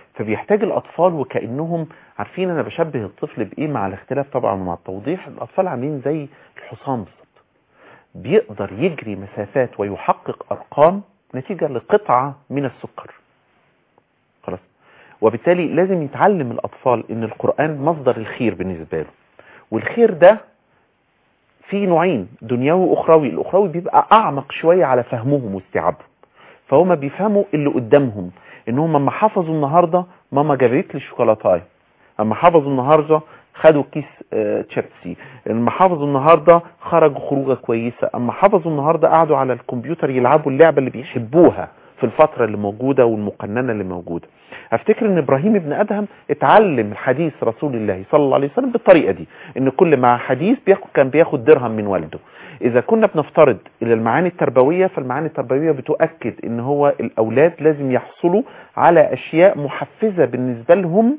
فبيحتاج الاطفال وكانهم عارفين انا بشبه الطفل بايه مع الاختلاف طبعا ومع التوضيح الاطفال عاملين زي الحصان بالظبط بيقدر يجري مسافات ويحقق ارقام نتيجه لقطعه من السكر خلاص وبالتالي لازم يتعلم الاطفال ان القران مصدر الخير بالنسبه له والخير ده في نوعين دنيوي واخروي الاخروي بيبقى اعمق شويه على فهمهم واستيعابهم فهم بيفهموا اللي قدامهم ان هم لما حفظوا النهارده ماما جابت لي شوكولاتايه اما حفظوا النهارده خدوا كيس آه، تشيبسي اما حفظوا النهارده خرجوا خروجه كويسه اما حفظوا النهارده قعدوا على الكمبيوتر يلعبوا اللعبه اللي بيحبوها في الفتره اللي موجوده والمقننه اللي موجوده افتكر ان ابراهيم ابن ادهم اتعلم حديث رسول الله صلى الله عليه وسلم بالطريقه دي ان كل مع حديث بياخد كان بياخد درهم من والده اذا كنا بنفترض الى المعاني التربويه فالمعاني التربويه بتؤكد ان هو الاولاد لازم يحصلوا على اشياء محفزه بالنسبه لهم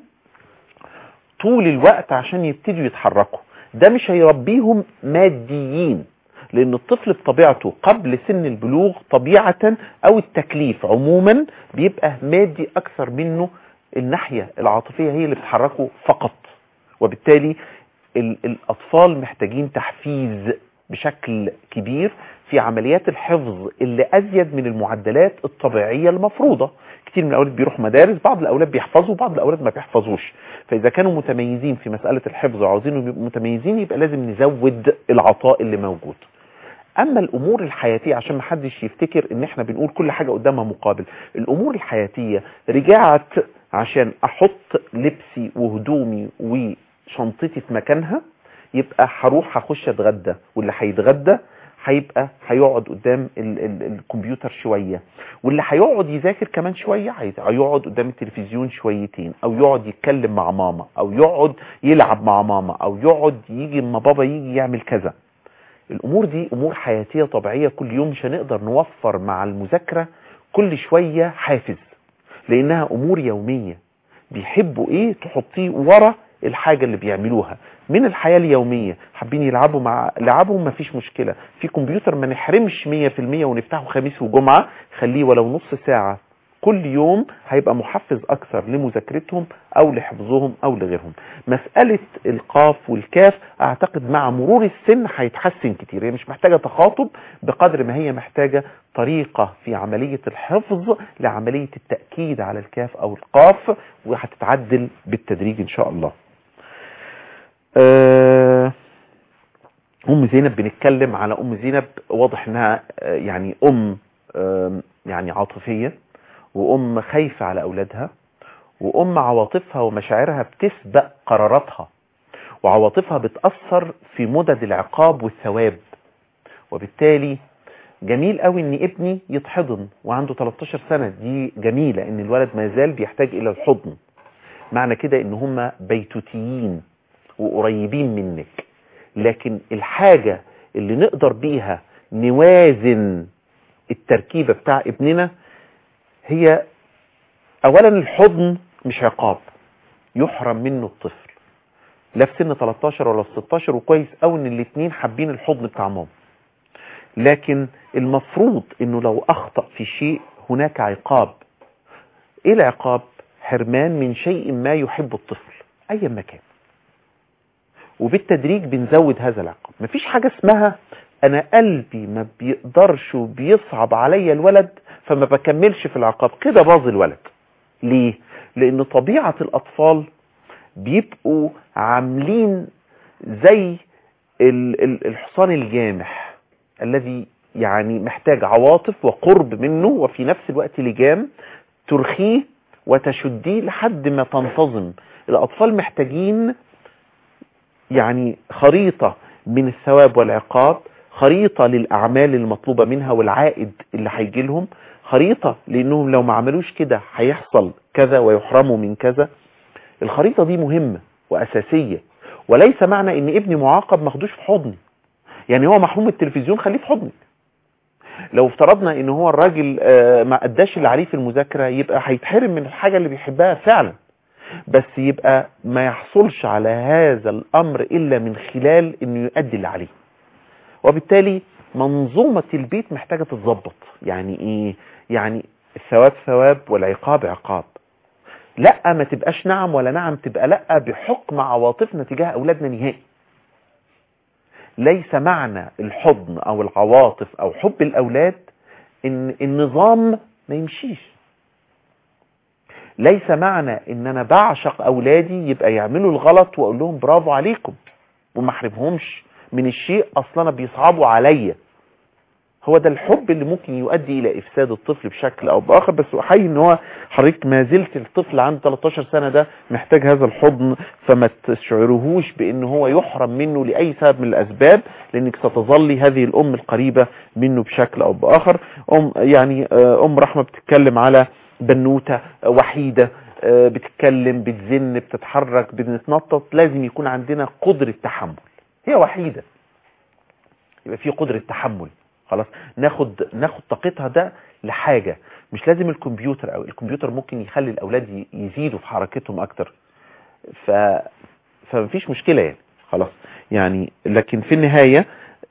طول الوقت عشان يبتدوا يتحركوا ده مش هيربيهم ماديين لان الطفل بطبيعته قبل سن البلوغ طبيعة او التكليف عموما بيبقى مادي اكثر منه الناحية العاطفية هي اللي بتحركه فقط وبالتالي ال- الاطفال محتاجين تحفيز بشكل كبير في عمليات الحفظ اللي ازيد من المعدلات الطبيعية المفروضة كتير من الاولاد بيروحوا مدارس بعض الاولاد بيحفظوا بعض الاولاد ما بيحفظوش فاذا كانوا متميزين في مسألة الحفظ وعاوزين يبقوا متميزين يبقى لازم نزود العطاء اللي موجود اما الامور الحياتيه عشان ما حدش يفتكر ان احنا بنقول كل حاجه قدامها مقابل الامور الحياتيه رجعت عشان احط لبسي وهدومي وشنطتي في مكانها يبقى هروح هخش اتغدى واللي هيتغدى هيبقى هيقعد قدام ال ال الكمبيوتر شويه واللي هيقعد يذاكر كمان شويه هي- هيقعد قدام التلفزيون شويتين او يقعد يتكلم مع ماما او يقعد يلعب مع ماما او يقعد يجي اما بابا يجي يعمل كذا الامور دي امور حياتيه طبيعيه كل يوم مش هنقدر نوفر مع المذاكره كل شويه حافز لانها امور يوميه بيحبوا ايه تحطيه ورا الحاجه اللي بيعملوها من الحياه اليوميه حابين يلعبوا مع لعبهم مفيش مشكله في كمبيوتر ما نحرمش 100% ونفتحه خميس وجمعه خليه ولو نص ساعه كل يوم هيبقى محفز اكثر لمذاكرتهم او لحفظهم او لغيرهم مسألة القاف والكاف اعتقد مع مرور السن هيتحسن كتير هي مش محتاجة تخاطب بقدر ما هي محتاجة طريقة في عملية الحفظ لعملية التأكيد على الكاف او القاف وهتتعدل بالتدريج ان شاء الله آه، ام زينب بنتكلم على ام زينب واضح انها آه، يعني ام آم، يعني عاطفية وام خايفة على اولادها وام عواطفها ومشاعرها بتسبق قراراتها وعواطفها بتأثر في مدد العقاب والثواب وبالتالي جميل قوي ان ابني يتحضن وعنده 13 سنة دي جميلة ان الولد ما زال بيحتاج الى الحضن معنى كده ان هم بيتوتيين وقريبين منك لكن الحاجة اللي نقدر بيها نوازن التركيبة بتاع ابننا هي اولا الحضن مش عقاب يحرم منه الطفل لا في سن 13 ولا في 16 وكويس قوي ان الاثنين حابين الحضن بتاع ماما لكن المفروض انه لو اخطأ في شيء هناك عقاب ايه العقاب حرمان من شيء ما يحب الطفل ايا ما كان وبالتدريج بنزود هذا العقاب مفيش حاجة اسمها انا قلبي ما بيقدرش وبيصعب عليا الولد فما بكملش في العقاب كده باظ الولد ليه لان طبيعة الاطفال بيبقوا عاملين زي ال- ال- الحصان الجامح الذي يعني محتاج عواطف وقرب منه وفي نفس الوقت لجام ترخيه وتشديه لحد ما تنتظم الاطفال محتاجين يعني خريطة من الثواب والعقاب خريطة للأعمال المطلوبة منها والعائد اللي هيجي لهم خريطة لأنهم لو ما عملوش كده هيحصل كذا ويحرموا من كذا الخريطة دي مهمة وأساسية وليس معنى ان ابني معاقب ماخدوش في حضني يعني هو محروم التلفزيون خليه في حضني لو افترضنا ان هو الراجل آه، ما اداش اللي عليه في المذاكرة يبقى هيتحرم من الحاجة اللي بيحبها فعلا بس يبقى ما يحصلش على هذا الامر الا من خلال انه يؤدي اللي عليه وبالتالي منظومة البيت محتاجة تتظبط يعني ايه يعني الثواب ثواب والعقاب عقاب لا ما تبقاش نعم ولا نعم تبقى لا بحكم عواطفنا تجاه اولادنا نهائي ليس معنى الحضن او العواطف او حب الاولاد ان النظام ما يمشيش ليس معنى ان انا بعشق اولادي يبقى يعملوا الغلط واقول لهم برافو عليكم وما احرمهمش من الشيء اصلا بيصعبوا عليا هو ده الحب اللي ممكن يؤدي الى افساد الطفل بشكل او باخر بس احيي ان هو حضرتك ما زلت الطفل عنده 13 سنه ده محتاج هذا الحضن فما تشعرهوش بان هو يحرم منه لاي سبب من الاسباب لانك ستظلي هذه الام القريبه منه بشكل او باخر ام يعني آه، ام رحمه بتتكلم على بنوته وحيده آه، بتتكلم بتزن بتتحرك بنتنطط لازم يكون عندنا قدره تحمل هي وحيده يبقى في قدره تحمل خلاص ناخد ناخد طاقتها ده لحاجه مش لازم الكمبيوتر او الكمبيوتر ممكن يخلي الاولاد ي- يزيدوا في حركتهم اكتر ف فمفيش مشكله يعني خلاص يعني لكن في النهايه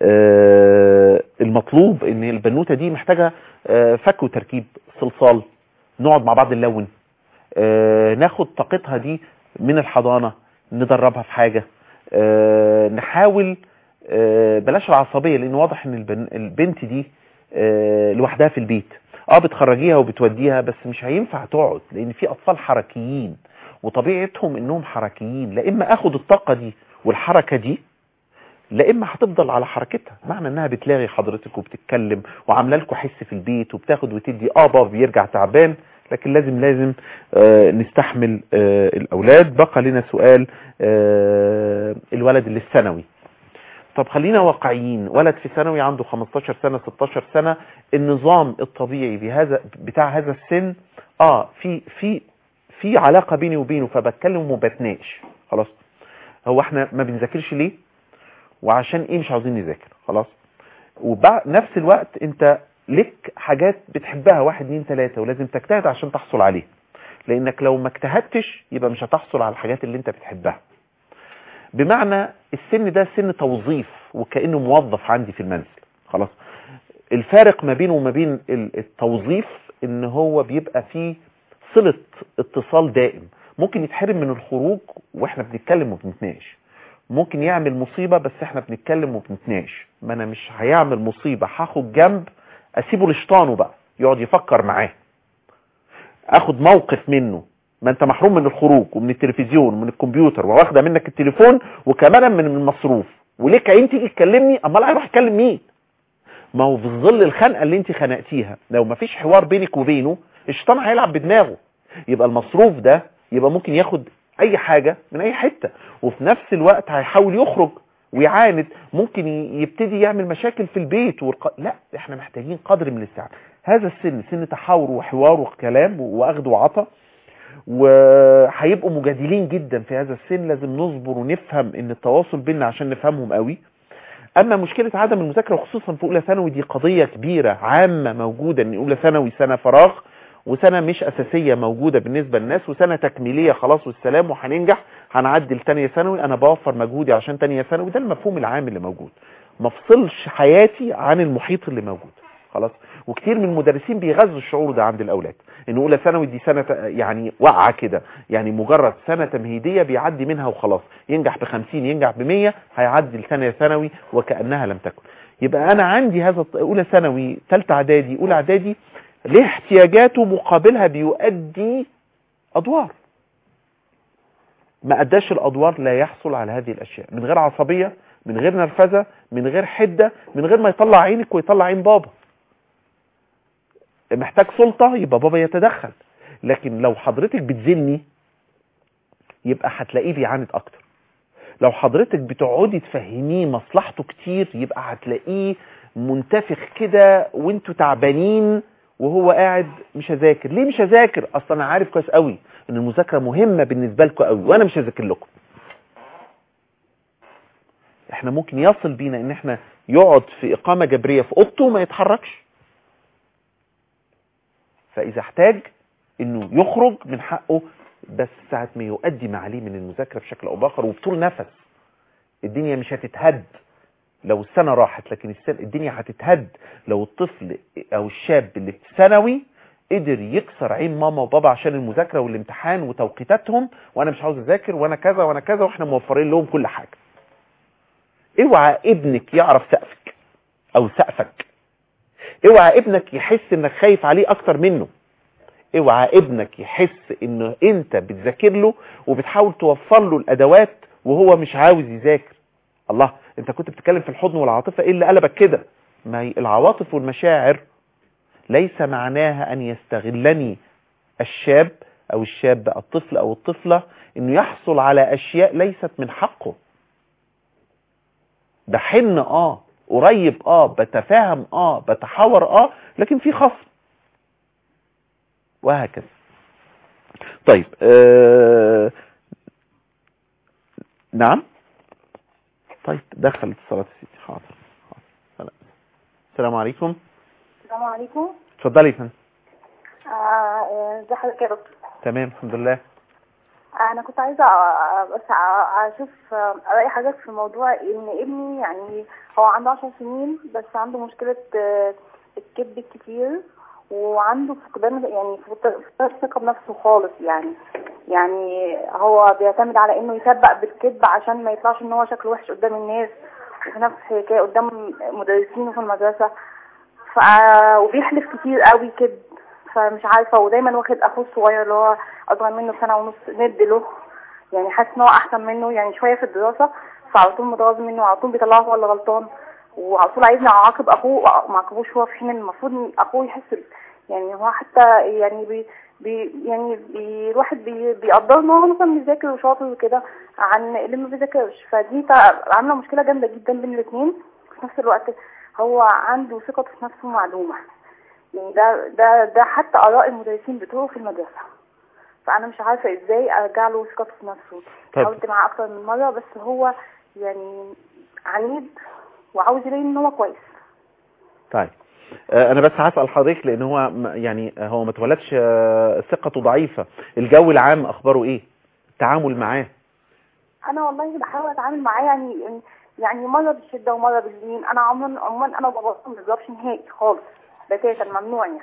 آه، المطلوب ان البنوته دي محتاجه آه، فك وتركيب صلصال نقعد مع بعض نلون آه، ناخد طاقتها دي من الحضانه ندربها في حاجه آه، نحاول آه، بلاش العصبيه لان واضح ان البن- البنت دي آه، لوحدها في البيت اه بتخرجيها وبتوديها بس مش هينفع تقعد لان في اطفال حركيين وطبيعتهم انهم حركيين لا اما اخد الطاقه دي والحركه دي لا اما هتفضل على حركتها معنى انها بتلاغي حضرتك وبتتكلم وعامله لكم حس في البيت وبتاخد وتدي اه بابا بيرجع تعبان لكن لازم لازم آه نستحمل آه الاولاد بقى لنا سؤال آه الولد اللي في الثانوي طب خلينا واقعيين ولد في ثانوي عنده 15 سنة 16 سنة النظام الطبيعي بهذا بتاع هذا السن اه في في في علاقة بيني وبينه فبتكلم وبتناقش خلاص هو احنا ما بنذاكرش ليه وعشان ايه مش عاوزين نذاكر خلاص وبنفس الوقت انت لك حاجات بتحبها واحد اتنين تلاتة ولازم تجتهد عشان تحصل عليها لانك لو ما اجتهدتش يبقى مش هتحصل على الحاجات اللي انت بتحبها بمعنى السن ده سن توظيف وكأنه موظف عندي في المنزل خلاص الفارق ما بينه وما بين ال- التوظيف ان هو بيبقى فيه صلة اتصال دائم ممكن يتحرم من الخروج واحنا بنتكلم وبنتناقش ممكن يعمل مصيبة بس احنا بنتكلم وبنتناقش ما انا مش هيعمل مصيبة هاخد جنب اسيبه لشطانه بقى يقعد يفكر معاه اخد موقف منه ما انت محروم من الخروج ومن التلفزيون ومن الكمبيوتر واخده منك التليفون وكمان من المصروف وليك عين تيجي تكلمني امال هيروح يكلم مين ما هو في ظل الخنقه اللي انت خنقتيها لو ما فيش حوار بينك وبينه الشيطان هيلعب بدماغه يبقى المصروف ده يبقى ممكن ياخد اي حاجه من اي حته وفي نفس الوقت هيحاول يخرج ويعاند ممكن ي- يبتدي يعمل مشاكل في البيت والق... لا احنا محتاجين قدر من الاستيعاب هذا السن سن تحاور وحوار وكلام واخد وعطا وهيبقوا مجادلين جدا في هذا السن لازم نصبر ونفهم ان التواصل بيننا عشان نفهمهم قوي اما مشكله عدم المذاكره وخصوصا في اولى ثانوي دي قضيه كبيره عامه موجوده ان اولى ثانوي سنه فراغ وسنه مش اساسيه موجوده بالنسبه للناس وسنه تكميليه خلاص والسلام وهننجح هنعدي لثانيه ثانوي انا بوفر مجهودي عشان ثانيه ثانوي ده المفهوم العام اللي موجود ما افصلش حياتي عن المحيط اللي موجود خلاص وكتير من المدرسين بيغذوا الشعور ده عند الاولاد ان اولى ثانوي دي سنه يعني واقعه كده يعني مجرد سنه تمهيديه بيعدي منها وخلاص ينجح ب 50 ينجح ب 100 هيعدي لثانيه ثانوي وكانها لم تكن يبقى انا عندي هذا الط- اولى ثانوي ثالثه اعدادي اولى اعدادي ليه احتياجاته مقابلها بيؤدي ادوار ما اداش الادوار لا يحصل على هذه الاشياء من غير عصبيه من غير نرفزه من غير حده من غير ما يطلع عينك ويطلع عين بابا محتاج سلطه يبقى بابا يتدخل لكن لو حضرتك بتزني يبقى هتلاقيه بيعاند اكتر لو حضرتك بتقعدي تفهميه مصلحته كتير يبقى هتلاقيه منتفخ كده وانتوا تعبانين وهو قاعد مش هذاكر ليه مش هذاكر اصلا انا عارف كويس قوي ان المذاكره مهمه بالنسبه لكم قوي وانا مش هذاكر لكم احنا ممكن يصل بينا ان احنا يقعد في اقامه جبريه في اوضته وما يتحركش فاذا احتاج انه يخرج من حقه بس ساعه ما يؤدي ما عليه من المذاكره بشكل او باخر وبطول نفس الدنيا مش هتتهد لو السنه راحت لكن السنة الدنيا هتتهد لو الطفل او الشاب اللي في ثانوي قدر يكسر عين ماما وبابا عشان المذاكره والامتحان وتوقيتاتهم وانا مش عاوز اذاكر وانا كذا وانا كذا واحنا موفرين لهم كل حاجه اوعى ابنك يعرف سقفك او سقفك اوعى ابنك يحس انك خايف عليه اكتر منه اوعى ابنك يحس انه انت بتذاكر له وبتحاول توفر له الادوات وهو مش عاوز يذاكر الله انت كنت بتتكلم في الحضن والعاطفه ايه اللي قلبك كده ما هي العواطف والمشاعر ليس معناها ان يستغلني الشاب او الشاب الطفل او الطفله انه يحصل على اشياء ليست من حقه بحن اه قريب اه بتفاهم اه بتحاور اه لكن في خصم وهكذا طيب آه نعم طيب دخل اتصالات السيدي حاضر حاضر سلام. السلام عليكم السلام عليكم اتفضلي يا فندم آه، ازي حضرتك يا دكتور تمام الحمد لله انا كنت عايزه أ- بس أ- اشوف الاقي حاجات في موضوع ان ابني يعني هو عنده 10 سنين بس عنده مشكله آه، الكذب الكتير وعنده فقدان يعني فقدان ثقه بنفسه خالص يعني يعني هو بيعتمد على انه يسبق بالكذب عشان ما يطلعش ان هو شكله وحش قدام الناس وفي نفس الحكايه قدام مدرسينه في المدرسه ف وبيحلف كتير قوي كده فمش عارفه ودايما واخد اخوه الصغير اللي هو اصغر منه سنه ونص ند له يعني حاسس ان هو احسن منه يعني شويه في الدراسه فعلى طول متغاظ منه وعلى طول بيطلعه هو اللي غلطان وعلى طول عايزني اعاقب اخوه ما عاقبوش هو في حين إن المفروض ان اخوه يحس يعني هو حتى يعني بي بي يعني بي الواحد بي بيقدر ان هو مثلا بيذاكر وشاطر وكده عن اللي ما بيذاكرش فدي تع- عامله مشكله جامده جدا بين الاثنين في نفس الوقت هو عنده ثقه في نفسه معلومه يعني ده ده ده حتى اراء المدرسين بتوعه في المدرسه فانا مش عارفه ازاي ارجع له ثقته في نفسه طيب. حاولت معاه اكتر من مره بس هو يعني عنيد وعاوز يبين ان هو كويس طيب آه، انا بس هسال حضرتك لان هو م- يعني آه، هو ما اتولدش آه، ثقته ضعيفه الجو العام اخباره ايه التعامل معاه انا والله بحاول اتعامل معاه يعني يعني مره بالشده ومره باللين انا عموما عموما انا وبابا ما بنضربش نهائي خالص بتاتا ممنوع يعني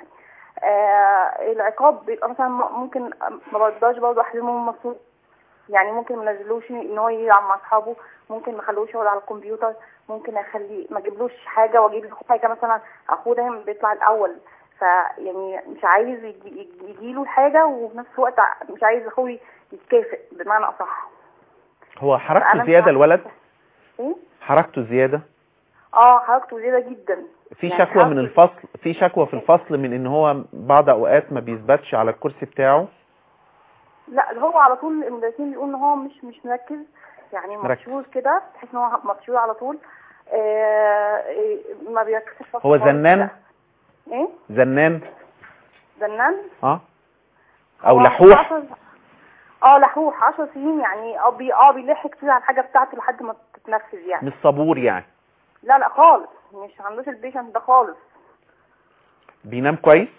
آه العقاب بيبقى مثلا م- ممكن ما برضاش برضه احرمه من المصروف يعني ممكن ما نزلوش ان هو يلعب مع اصحابه ممكن ما اخلوش يقعد على الكمبيوتر ممكن اخليه ما اجيبلوش حاجه واجيب له حاجه مثلا اخوه دايما بيطلع الاول فيعني مش عايز يجي, يجي له حاجه وفي نفس الوقت مش عايز اخوه يتكافئ بمعنى اصح هو حركته أنا مش زياده عارفة. الولد ايه حركته زياده اه حركته زياده جدا في يعني شكوى من حركته- الفصل في شكوى في الفصل من ان هو بعض اوقات ما بيثبتش على الكرسي بتاعه لا ده هو على طول المدرسين بيقولوا ان هو مش مش مركز يعني مركز. مبشور كده تحس ان هو مبشور على طول آه إيه، ما بيركزش في هو خالص. زنان؟ لا. ايه زنان زنان اه او هو لحوح عشر- اه لحوح 10 سنين يعني اه بي اه بيلح كتير على الحاجه بتاعته لحد ما تتنفذ يعني مش صبور يعني لا لا خالص مش عندوش البيشنت ده خالص بينام كويس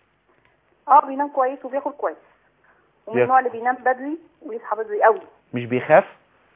اه بينام كويس وبياكل كويس ومن بياكل. النوع اللي بينام بدري ويصحى بدري قوي مش بيخاف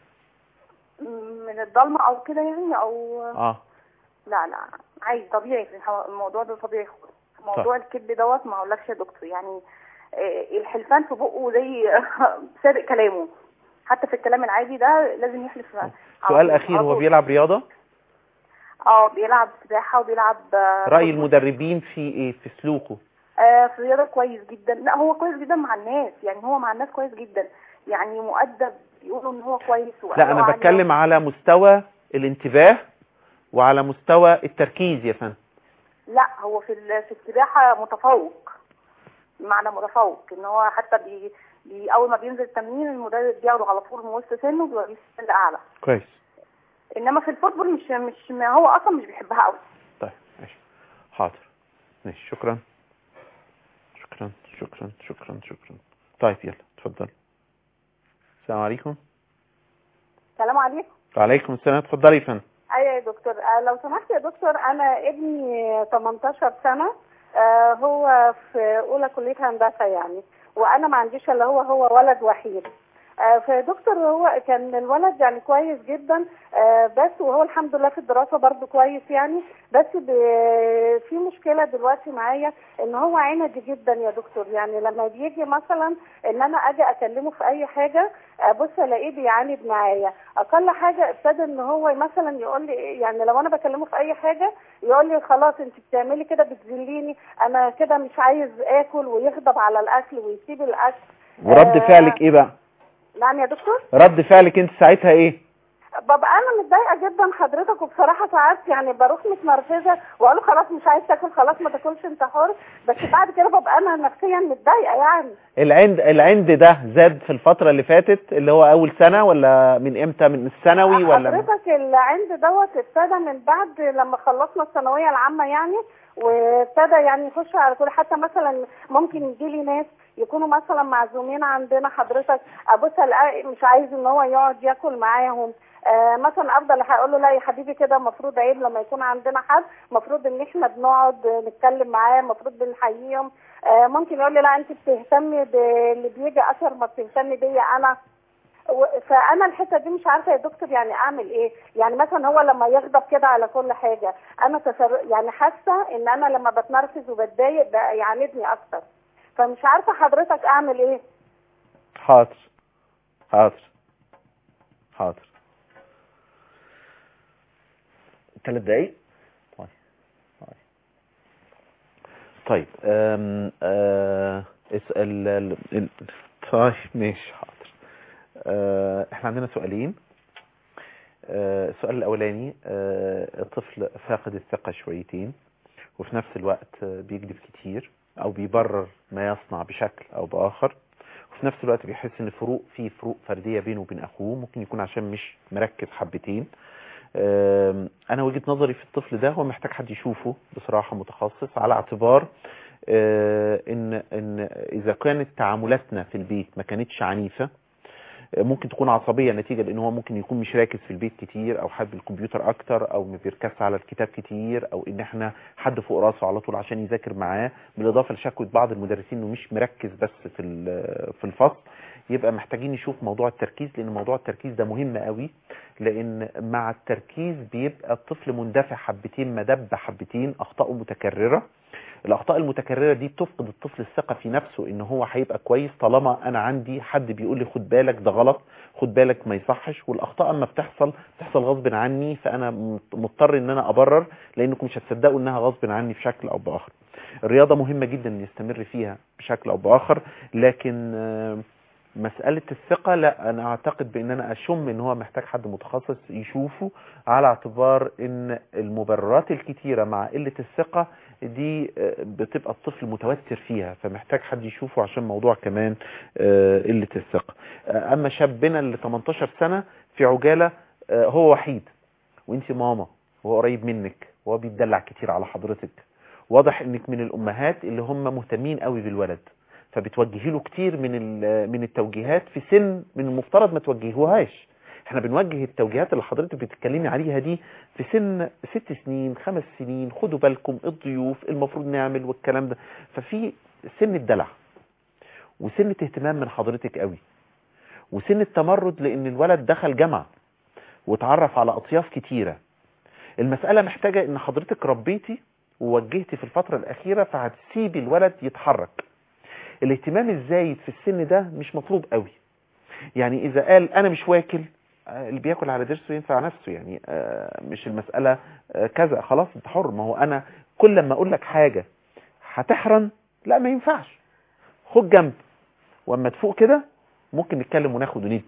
من الضلمه او كده يعني او اه لا لا عادي طبيعي في الحو- الموضوع ده طبيعي خالص موضوع الكذب دوت ما اقولكش يا دكتور يعني آه، الحلفان في بقه زي سابق كلامه حتى في الكلام العادي ده لازم يحلف على سؤال طول- اخير على هو طول. بيلعب رياضه اه بيلعب سباحه وبيلعب آه، راي المدربين في ايه في سلوكه آه في الرياضه كويس جدا لا هو كويس جدا مع الناس يعني هو مع الناس كويس جدا يعني مؤدب بيقولوا ان هو كويس لا وأداؤه انا عالي. بتكلم على مستوى الانتباه وعلى مستوى التركيز يا فندم لا هو في ال- في السباحه متفوق معنى متفوق ان هو حتى بي, بي اول ما بينزل التمرين المدرب بياخده على طول من وسط سنه وبيوديه السن اعلى كويس انما في الفوتبول مش مش ما هو اصلا مش بيحبها قوي طيب ماشي حاضر ماشي شكرا شكرا شكرا شكرا شكرا طيب يلا اتفضل السلام عليكم السلام عليكم وعليكم السلام اتفضلي يا فندم ايوه يا دكتور آه لو سمحت يا دكتور انا ابني 18 سنه آه هو في اولى كليه هندسه يعني وانا ما عنديش الا هو هو ولد وحيد آه، فدكتور هو كان الولد يعني كويس جدا آه، بس وهو الحمد لله في الدراسة برضو كويس يعني بس ب- في مشكلة دلوقتي معايا ان هو عندي جدا يا دكتور يعني لما بيجي مثلا ان انا اجي اكلمه في اي حاجة ابص الاقيه بيعاند معايا اقل حاجة ابتدى ان هو مثلا يقول لي يعني لو انا بكلمه في اي حاجة يقول لي خلاص انت بتعملي كده بتذليني انا كده مش عايز اكل ويغضب على الاكل ويسيب الاكل ورد آه، فعلك ايه بقى نعم يا دكتور رد فعلك انت ساعتها ايه ببقى انا متضايقه جدا حضرتك وبصراحه ساعات يعني بروح متنرفزه واقول له خلاص مش عايز تاكل خلاص ما تاكلش انت حر بس بعد كده ببقى انا نفسيا متضايقه يعني العند العند ده زاد في الفترة اللي فاتت اللي هو اول سنة ولا من امتى من الثانوي ولا من... حضرتك اللي عند دوت ابتدى من بعد لما خلصنا الثانويه العامه يعني وابتدى يعني يخش على كل حتى مثلا ممكن يجي لي ناس يكونوا مثلا معزومين عندنا حضرتك ابص الاقي مش عايز ان هو يقعد ياكل معاهم آه مثلا افضل هقول له لا يا حبيبي كده المفروض عيب لما يكون عندنا حد المفروض ان احنا بنقعد نتكلم معاه المفروض بنحييهم آه ممكن يقول لي لا انت بتهتمي باللي بيجي اكتر ما بتهتمي بيا انا و- فانا الحته دي مش عارفه يا دكتور يعني اعمل ايه يعني مثلا هو لما يغضب كده على كل حاجه انا تسر... يعني حاسه ان انا لما بتنرفز وبتضايق بقى يعاندني اكتر فمش عارفه حضرتك اعمل ايه حاضر حاضر حاضر ثلاث دقايق طيب طيب طيب أم أه اسأل ال- ال- طيب ماشي حاضر أه احنا عندنا سؤالين أه السؤال الاولاني أه الطفل فاقد الثقة شويتين وفي نفس الوقت آه، بيكذب كتير او بيبرر ما يصنع بشكل او باخر وفي نفس الوقت بيحس ان فروق في فروق فرديه بينه وبين اخوه ممكن يكون عشان مش مركز حبتين آم، انا وجهه نظري في الطفل ده هو محتاج حد يشوفه بصراحه متخصص على اعتبار آه، ان ان اذا كانت تعاملاتنا في البيت ما كانتش عنيفه آه، ممكن تكون عصبيه نتيجه لان هو ممكن يكون مش راكز في البيت كتير او حابب الكمبيوتر اكتر او ما بيركزش على الكتاب كتير او ان احنا حد فوق راسه على طول عشان يذاكر معاه بالاضافه لشكوى بعض المدرسين انه مش مركز بس في ال- في الفصل يبقى محتاجين نشوف موضوع التركيز لان موضوع التركيز ده مهم قوي لان مع التركيز بيبقى الطفل مندفع حبتين مدب حبتين اخطائه متكرره الاخطاء المتكرره دي بتفقد الطفل الثقه في نفسه ان هو هيبقى كويس طالما انا عندي حد بيقول لي خد بالك ده غلط خد بالك ما يصحش والاخطاء اما بتحصل بتحصل غصب عني فانا مض- مضطر ان انا ابرر لانكم مش هتصدقوا انها غصب عني بشكل او باخر الرياضه مهمه جدا ان يستمر فيها بشكل او باخر لكن آه، مسألة الثقة لا أنا أعتقد بأن أنا أشم أن هو محتاج حد متخصص يشوفه على اعتبار أن المبررات الكتيرة مع قلة الثقة دي آه، بتبقى الطفل متوتر فيها فمحتاج حد يشوفه عشان موضوع كمان آه، قلة الثقة آه، أما شابنا اللي 18 سنة في عجالة آه، هو وحيد وانت ماما وهو قريب منك وهو بيتدلع كتير على حضرتك واضح انك من الامهات اللي هم مهتمين قوي بالولد فبتوجهي له كتير من ال- من التوجيهات في سن من المفترض ما توجهوهاش احنا بنوجه التوجيهات اللي حضرتك بتتكلمي عليها دي في سن ست سنين خمس سنين خدوا بالكم الضيوف المفروض نعمل والكلام ده ففي سن الدلع وسن اهتمام من حضرتك قوي وسن التمرد لان الولد دخل جامعه واتعرف على اطياف كتيره المساله محتاجه ان حضرتك ربيتي ووجهتي في الفتره الاخيره فهتسيبي الولد يتحرك الاهتمام الزايد في السن ده مش مطلوب قوي يعني اذا قال انا مش واكل آه، اللي بياكل على ضرسه ينفع نفسه يعني آه، مش المسألة آه، كذا خلاص انت حر ما هو انا كل لما اقول لك حاجة هتحرن لا ما ينفعش خد جنب واما تفوق كده ممكن نتكلم وناخد وندي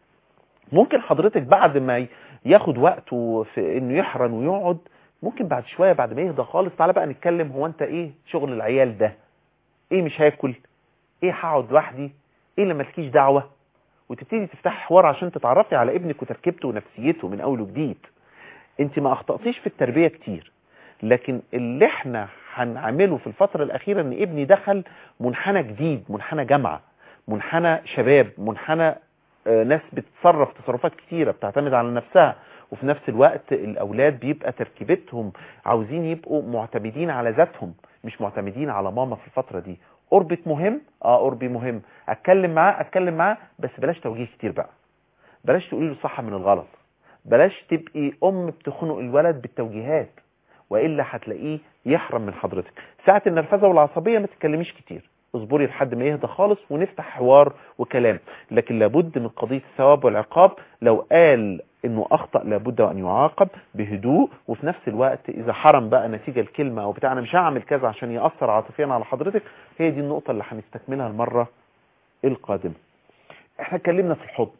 ممكن حضرتك بعد ما ي- ياخد وقته في انه يحرن ويقعد ممكن بعد شوية بعد ما يهدى خالص تعالى بقى نتكلم هو انت ايه شغل العيال ده ايه مش هاكل ايه هقعد لوحدي ايه اللي مالكيش دعوه وتبتدي تفتح حوار عشان تتعرفي على ابنك وتركيبته ونفسيته من اول وجديد انت ما اخطاتيش في التربيه كتير لكن اللي احنا هنعمله في الفتره الاخيره ان ابني دخل منحنى جديد منحنى جامعه منحنى شباب منحنى آه، ناس بتتصرف تصرفات كتيره بتعتمد على نفسها وفي نفس الوقت الاولاد بيبقى تركيبتهم عاوزين يبقوا معتمدين على ذاتهم مش معتمدين على ماما في الفتره دي قربك مهم اه قربي مهم اتكلم معاه اتكلم معاه بس بلاش توجيه كتير بقى بلاش تقولي له الصح من الغلط بلاش تبقي ام بتخنق الولد بالتوجيهات والا هتلاقيه يحرم من حضرتك ساعه النرفزه والعصبيه ما تتكلميش كتير اصبري لحد ما يهدى خالص ونفتح حوار وكلام لكن لابد من قضيه الثواب والعقاب لو قال انه اخطا لابد ان يعاقب بهدوء وفي نفس الوقت اذا حرم بقى نتيجه الكلمه او بتاع انا مش هعمل كذا عشان ياثر عاطفيا على حضرتك هي دي النقطه اللي هنستكملها المره القادمه احنا اتكلمنا في الحضن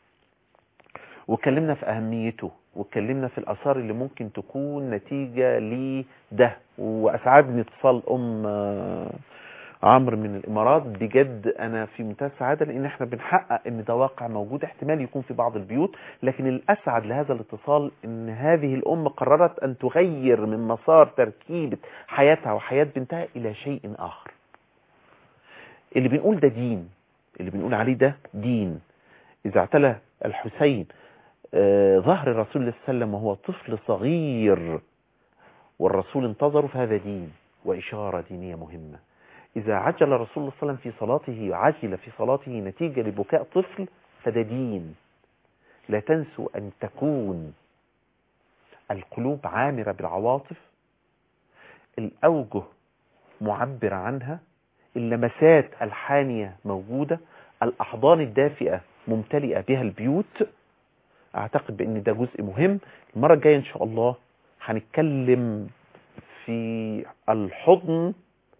واتكلمنا في اهميته واتكلمنا في الاثار اللي ممكن تكون نتيجه لده واسعدني اتصال ام آه، عمرو من الامارات بجد انا في منتهى السعاده لان احنا بنحقق ان ده واقع موجود احتمال يكون في بعض البيوت لكن الاسعد لهذا الاتصال ان هذه الام قررت ان تغير من مسار تركيبه حياتها وحياه بنتها الى شيء اخر اللي بنقول ده دين اللي بنقول عليه ده دين اذا اعتلى الحسين آه، ظهر الرسول صلى الله عليه وسلم وهو طفل صغير والرسول انتظره فهذا دين وإشارة دينية مهمة إذا عجل الرسول صلى الله عليه وسلم في صلاته عجل في صلاته نتيجة لبكاء طفل فده دين لا تنسوا أن تكون القلوب عامرة بالعواطف الأوجه معبرة عنها اللمسات الحانية موجودة الأحضان الدافئة ممتلئة بها البيوت أعتقد بأن ده جزء مهم المرة الجاية إن شاء الله هنتكلم في الحضن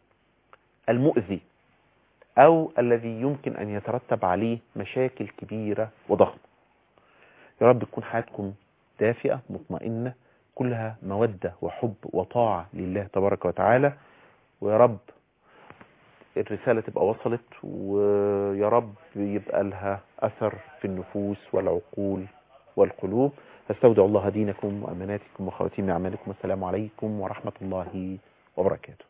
المؤذي أو الذي يمكن أن يترتب عليه مشاكل كبيرة وضخمة يا رب تكون حياتكم دافئة مطمئنة كلها مودة وحب وطاعة لله تبارك وتعالى ويا رب الرسالة تبقى وصلت ويا رب يبقى لها أثر في النفوس والعقول والقلوب فاستودع الله دينكم وأماناتكم وخواتيم أعمالكم والسلام عليكم ورحمة الله وبركاته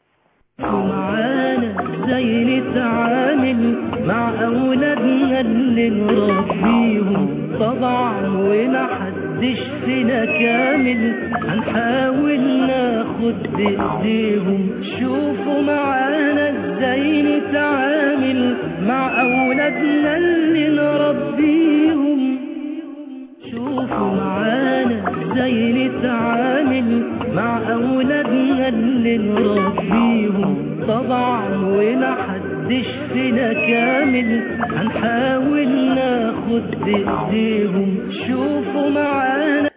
معانا ازاي نتعامل مع اولادنا اللي نربيهم طبعا ومحدش فينا كامل هنحاول ناخد بايديهم شوفوا معانا ازاي نتعامل مع اولادنا اللي نربيهم شوفوا معانا ازاي نتعامل مع اولادنا اللي نربيهم طبعا ومحدش فينا كامل هنحاول ناخد بايديهم شوفوا معانا